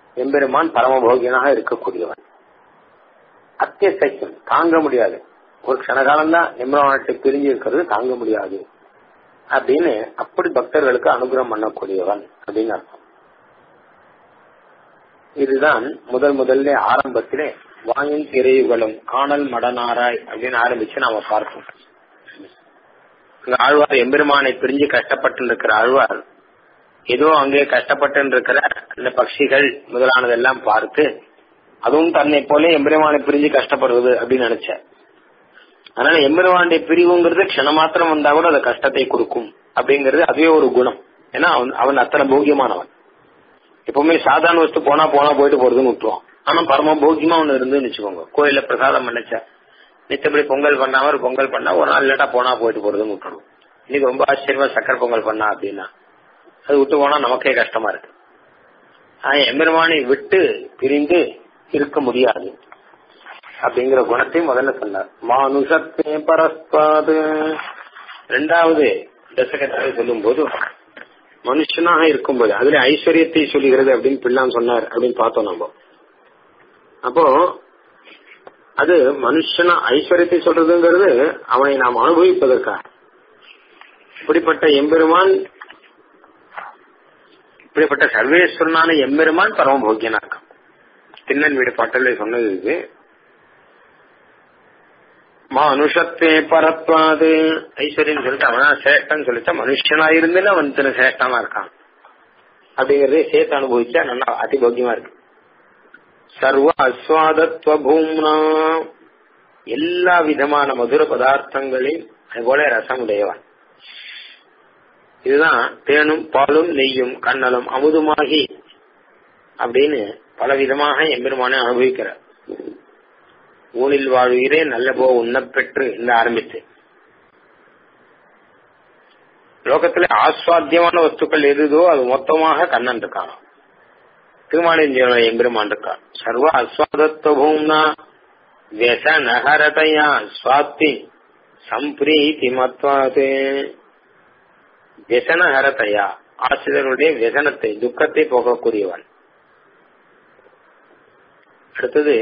எம்பெருமான் பரமபோகியனாக இருக்கக்கூடியவன் அத்தியசைக்கும் தாங்க முடியாது ஒரு க்ஷணகாலம் தான் எம்பெருமானத்தை பிரிஞ்சு இருக்கிறது தாங்க முடியாது அப்படின்னு அப்படி பக்தர்களுக்கு அனுகிரகம் பண்ணக்கூடியவன் அப்படின்னு அர்த்தம் இதுதான் முதல் முதல்ல ஆரம்பத்திலே வாயின் திரையுகளும் காணல் மடனாராய் அப்படின்னு ஆரம்பிச்சு நாம பார்ப்போம் இங்க ஆழ்வார் எம்பெருமானை பிரிஞ்சு கஷ்டப்பட்டு இருக்கிற ஆழ்வார் ஏதோ அங்கே கஷ்டப்பட்டு இருக்கிற அந்த பட்சிகள் முதலானதெல்லாம் பார்த்து அதுவும் தன்னை போல எம்பெருமானை பிரிஞ்சு கஷ்டப்படுறது அப்படின்னு நினைச்சேன் அதனால எம்பெருமானுடைய பிரிவுங்கிறது க்ஷணமாத்திரம் வந்தா கூட அது கஷ்டத்தை கொடுக்கும் அப்படிங்கிறது அதுவே ஒரு குணம் ஏன்னா அவன் அவன் அத்தனை போகியமானவன் எப்பவுமே சாதாரண வஸ்து போனா போனா போயிட்டு போறதுன்னு விட்டுருவான் ஆனா பரம போகியமா ஒண்ணு இருந்துன்னு வச்சுக்கோங்க கோயில்ல பிரசாதம் பண்ணச்சா நித்தப்படி பொங்கல் பண்ணாம ஒரு பொங்கல் பண்ணா ஒரு நாள் இல்லாட்டா போனா போயிட்டு போறதுன்னு விட்டுணும் இன்னைக்கு ரொம்ப ஆச்சரியமா சக்கரை பொங்கல் பண்ணா அப்படின்னா அது விட்டு போனா நமக்கே கஷ்டமா இருக்கு ஆனா எம்பெருமானை விட்டு பிரிந்து இருக்க முடியாது அப்படிங்கிற குணத்தை முதல்ல சொன்னார் மானுஷத்தே பரஸ்பாது ரெண்டாவது தசகத்தை சொல்லும் போது மனுஷனாக இருக்கும்போது அதுல ஐஸ்வர்யத்தை சொல்லுகிறது அப்படின்னு பிள்ளான் சொன்னார் அப்படின்னு பார்த்தோம் நம்ம அப்போ அது மனுஷனா ஐஸ்வர்யத்தை சொல்றதுங்கிறது அவனை நாம் அனுபவிப்பதற்காக இப்படிப்பட்ட எம்பெருமான் இப்படிப்பட்ட சர்வேஸ்வரனான எம்பெருமான் பரமபோக்கியனா இருக்கான் திண்ணன் வீடு பாட்டல சொன்னது இது மனுஷத்தே பரத்வாது ஐஸ்வர்யம் சொல்லிட்டு அவனா சேஷ்டன் சொல்லிட்டா மனுஷனா இருந்துன்னு அவன் தின சேஷ்டனா இருக்கான் அப்படிங்கறதே சேர்த்து அனுபவிச்சா நல்லா அதிபோக்கியமா இருக்கு சர்வ அஸ்வாதத்வ பூம்னா எல்லா விதமான மதுர பதார்த்தங்களையும் அதுபோல ரசமுடையவன் இதுதான் தேனும் பாலும் நெய்யும் கண்ணலும் அமுதுமாகி அப்படின்னு பல விதமாக எம்பெருமானை அனுபவிக்கிறார் ஊனில் வாழ்வீரே நல்ல போ உண்ணப்பெற்று இந்த ஆரம்பித்து லோகத்துல ஆஸ்வாத்தியமான வஸ்துக்கள் எதுதோ அது மொத்தமாக கண்ணன் இருக்கான் திருமாலிஞ்சன எம்பெருமான் இருக்கான் சர்வ அஸ்வாதத்துவம்னா व्यस नहरतया स्वाप्ति சம்பிரீதி மத்வாது व्यசனஹரதையா ஆசிரியருடைய व्यசனத்தை துக்கத்தை போகக்கூடியவன் அடுத்தது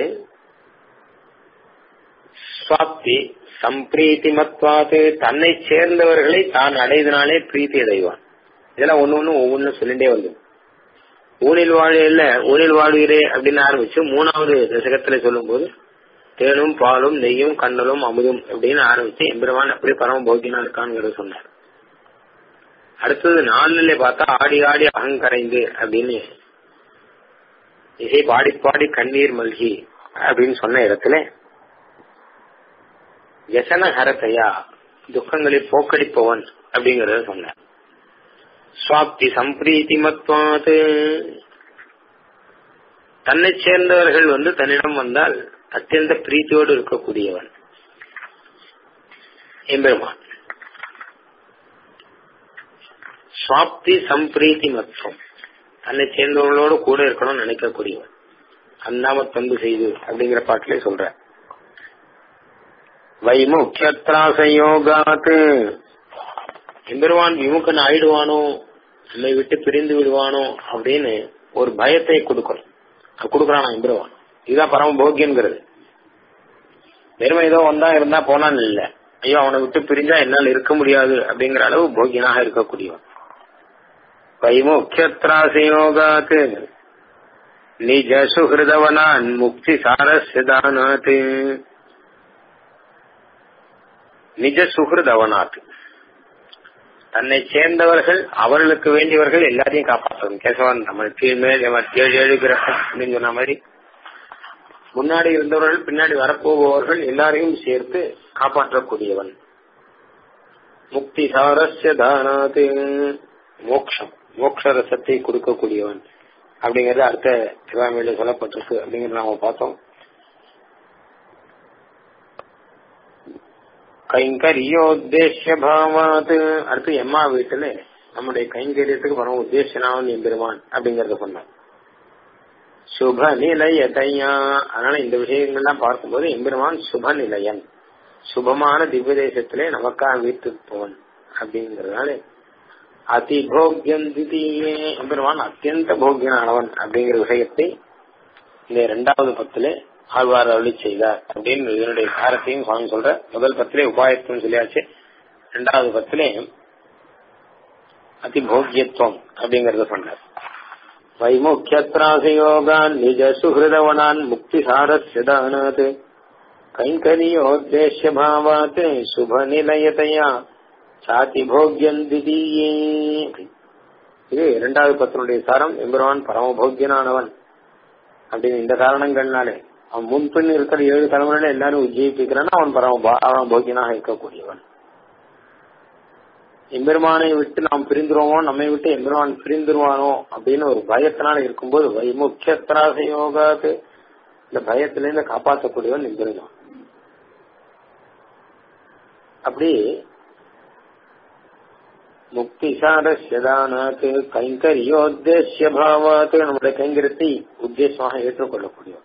சுவாப்தி சம்பிரீதி மத்வாது தன்னை சேர்ந்தவர்களை தான் அடைதனாலே பிரீத்தி அடைவான் இதெல்லாம் ஒண்ணு ஒண்ணு ஒவ்வொன்னு சொல்லிட்டே வந்து ஊனில் வாழையில ஊனில் வாழ்வீரே அப்படின்னு ஆரம்பிச்சு மூணாவது தசகத்துல சொல்லும் போது தேனும் பாலும் நெய்யும் கண்ணலும் அமுதும் அப்படின்னு ஆரம்பிச்சு எம்பெருமான் அப்படி பரம போக்கினா இருக்கான்ங்கிறத சொன்னார் அடுத்தது நாலுல பார்த்தா ஆடி ஆடி அகங்கரைந்து அப்படின்னு இசை பாடி பாடி கண்ணீர் மல்கி அப்படின்னு சொன்ன இடத்துல யசன ஹரத்தையா துக்கங்களை போக்கடிப்பவன் அப்படிங்கறத சொன்னார் சுவாப்தி சம்பிரீதி மத்வாது தன்னை சேர்ந்தவர்கள் வந்து தன்னிடம் வந்தால் அத்தியந்த பிரீத்தியோடு இருக்கக்கூடியவன் எம்பெருமான் சுவாப்தி சம்பிரீதி மத்துவம் தன்னை சேர்ந்தவர்களோடு கூட இருக்கணும்னு நினைக்கக்கூடியவன் அந்தாம தொண்டு செய்து அப்படிங்கிற பாட்டிலே சொல்ற வைமுக்கியத்ராசயோகாத்து எம்பெருமான் விமுகன் ஆயிடுவானோ நம்மை விட்டு பிரிந்து விடுவானோ அப்படின்னு ஒரு பயத்தை கொடுக்கணும் கொடுக்கறான் எம்பெருமான் இதுதான் பரம போக்கியங்கிறது வெறுமை ஏதோ வந்தா இருந்தா போனான்னு இல்ல ஐயோ அவனை விட்டு பிரிஞ்சா என்னால் இருக்க முடியாது அப்படிங்கிற அளவு போக்கியனாக இருக்கக்கூடியவன் வைமுக்கியத்ராசயோகாத் நிஜ சுஹிருதவனான் முக்தி சாரஸ்யதானாத் நிஜ சுஹிருதவனாத் தன்னை சேர்ந்தவர்கள் அவர்களுக்கு வேண்டியவர்கள் எல்லாரையும் காப்பாற்றணும் கேசவன் நம்ம கீழ்மேல் ஏழு ஏழு கிரகம் அப்படின்னு சொன்ன மாதிரி முன்னாடி இருந்தவர்கள் பின்னாடி வரப்போபவர்கள் எல்லாரையும் சேர்த்து காப்பாற்றக்கூடியவன் முக்தி சாரஸ்ய தானாது மோக்ஷம் மோக்ஷ ரசத்தை கொடுக்கக்கூடியவன் அப்படிங்கறது அடுத்த சிவாமியில சொல்லப்பட்டிருக்கு அப்படிங்கறத நாம பார்த்தோம் கைங்கரியோத்தேசிய பாவாது அடுத்து எம்மா வீட்டுல நம்முடைய கைங்கரியத்துக்கு பரம உத்தேசனாவன் எம்பெருமான் அப்படிங்கறத சொன்னான் சுப நிலையதையா அதனால இந்த விஷயங்கள்லாம் பார்க்கும்போது எம்பெருமான் சுப நிலையன் சுபமான திவ்ய தேசத்திலே நமக்காக வீட்டுப்பவன் அப்படிங்கறதுனால அதிபோக்கியம் திதியே எம்பெருமான் அத்தியந்த போக்கியனானவன் அப்படிங்கிற விஷயத்தை இந்த இரண்டாவது பத்திலே ஆழ்வார் அருளி செய்தார் அப்படின்னு இதனுடைய காரத்தையும் சுவாமி சொல்ற முதல் பத்திலே உபாயத்துவம் சொல்லியாச்சு இரண்டாவது பத்திலே அதிபோக்கியத்துவம் அப்படிங்கறத சொன்னார் வைமுக்கியத்ராசயோகான் நிஜ சுஹிருதவனான் முக்தி சாரஸ்யதானாத் கைங்கரியோத்தேஷ்ய பாவாத் சுப நிலையதையா சாதி போக்கியம் திதீயே இது இரண்டாவது பத்தினுடைய சாரம் எம்பெருமான் பரமபோக்கியனானவன் அப்படின்னு இந்த காரணங்கள்னாலே அவன் முன்பின் இருக்கிற ஏழு தலைமுறையில எல்லாரும் உஜ்ஜயிப்பிக்கிறான்னா அவன் பரம பரமபோக்கியனாக இருக்கக்கூடியவன் எம்பெருமானை விட்டு நாம் பிரிந்துருவோமோ நம்மை விட்டு எம்பெருமான் பிரிந்துருவானோ அப்படின்னு ஒரு பயத்தினால இருக்கும்போது வைமுக்கியத்ராச யோகாது இந்த பயத்திலிருந்து காப்பாற்றக்கூடியவன் எம்பெருமான் அப்படி முக்தி சாரஸ்யதானாத்து கைங்கரியோத்தேசிய பாவாத்து நம்முடைய கைங்கரியத்தை உத்தேசமாக ஏற்றுக்கொள்ளக்கூடியவன்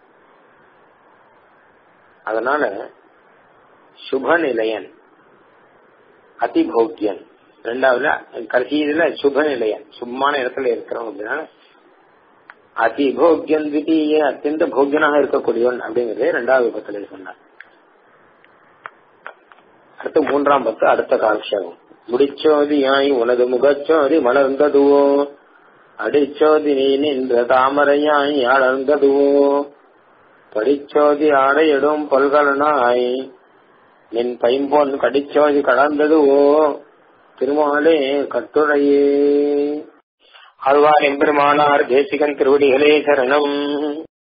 அதனால சுப நிலையன் அதிபோக்கியன் ரெண்டாவதுல கடைசி இதுல சுப நிலையன் சும்மான இடத்துல இருக்கிறோம் அப்படின்னா அதிபோக்கியன் திடீய அத்தியந்த போக்கியனாக இருக்கக்கூடியவன் அப்படிங்கறதே ரெண்டாவது பத்துல சொன்னார் அடுத்து மூன்றாம் பத்து அடுத்த காட்சியாகும் முடிச்சோதியாய் உனது முகச்சோதி மலர்ந்ததுவோ அடிச்சோதி நீ நின்ற தாமரையாய் அலர்ந்ததுவோ படிச்சோதி ஆடையிடும் பல்கலனாய் நின் பைம்பொன் கடிச்சோதி கடந்ததுவோ திருமாலே கட்டுரையே ஆழ்வார் எம்பெருமானார் தேசிகன் திருவடிகளே சரணம்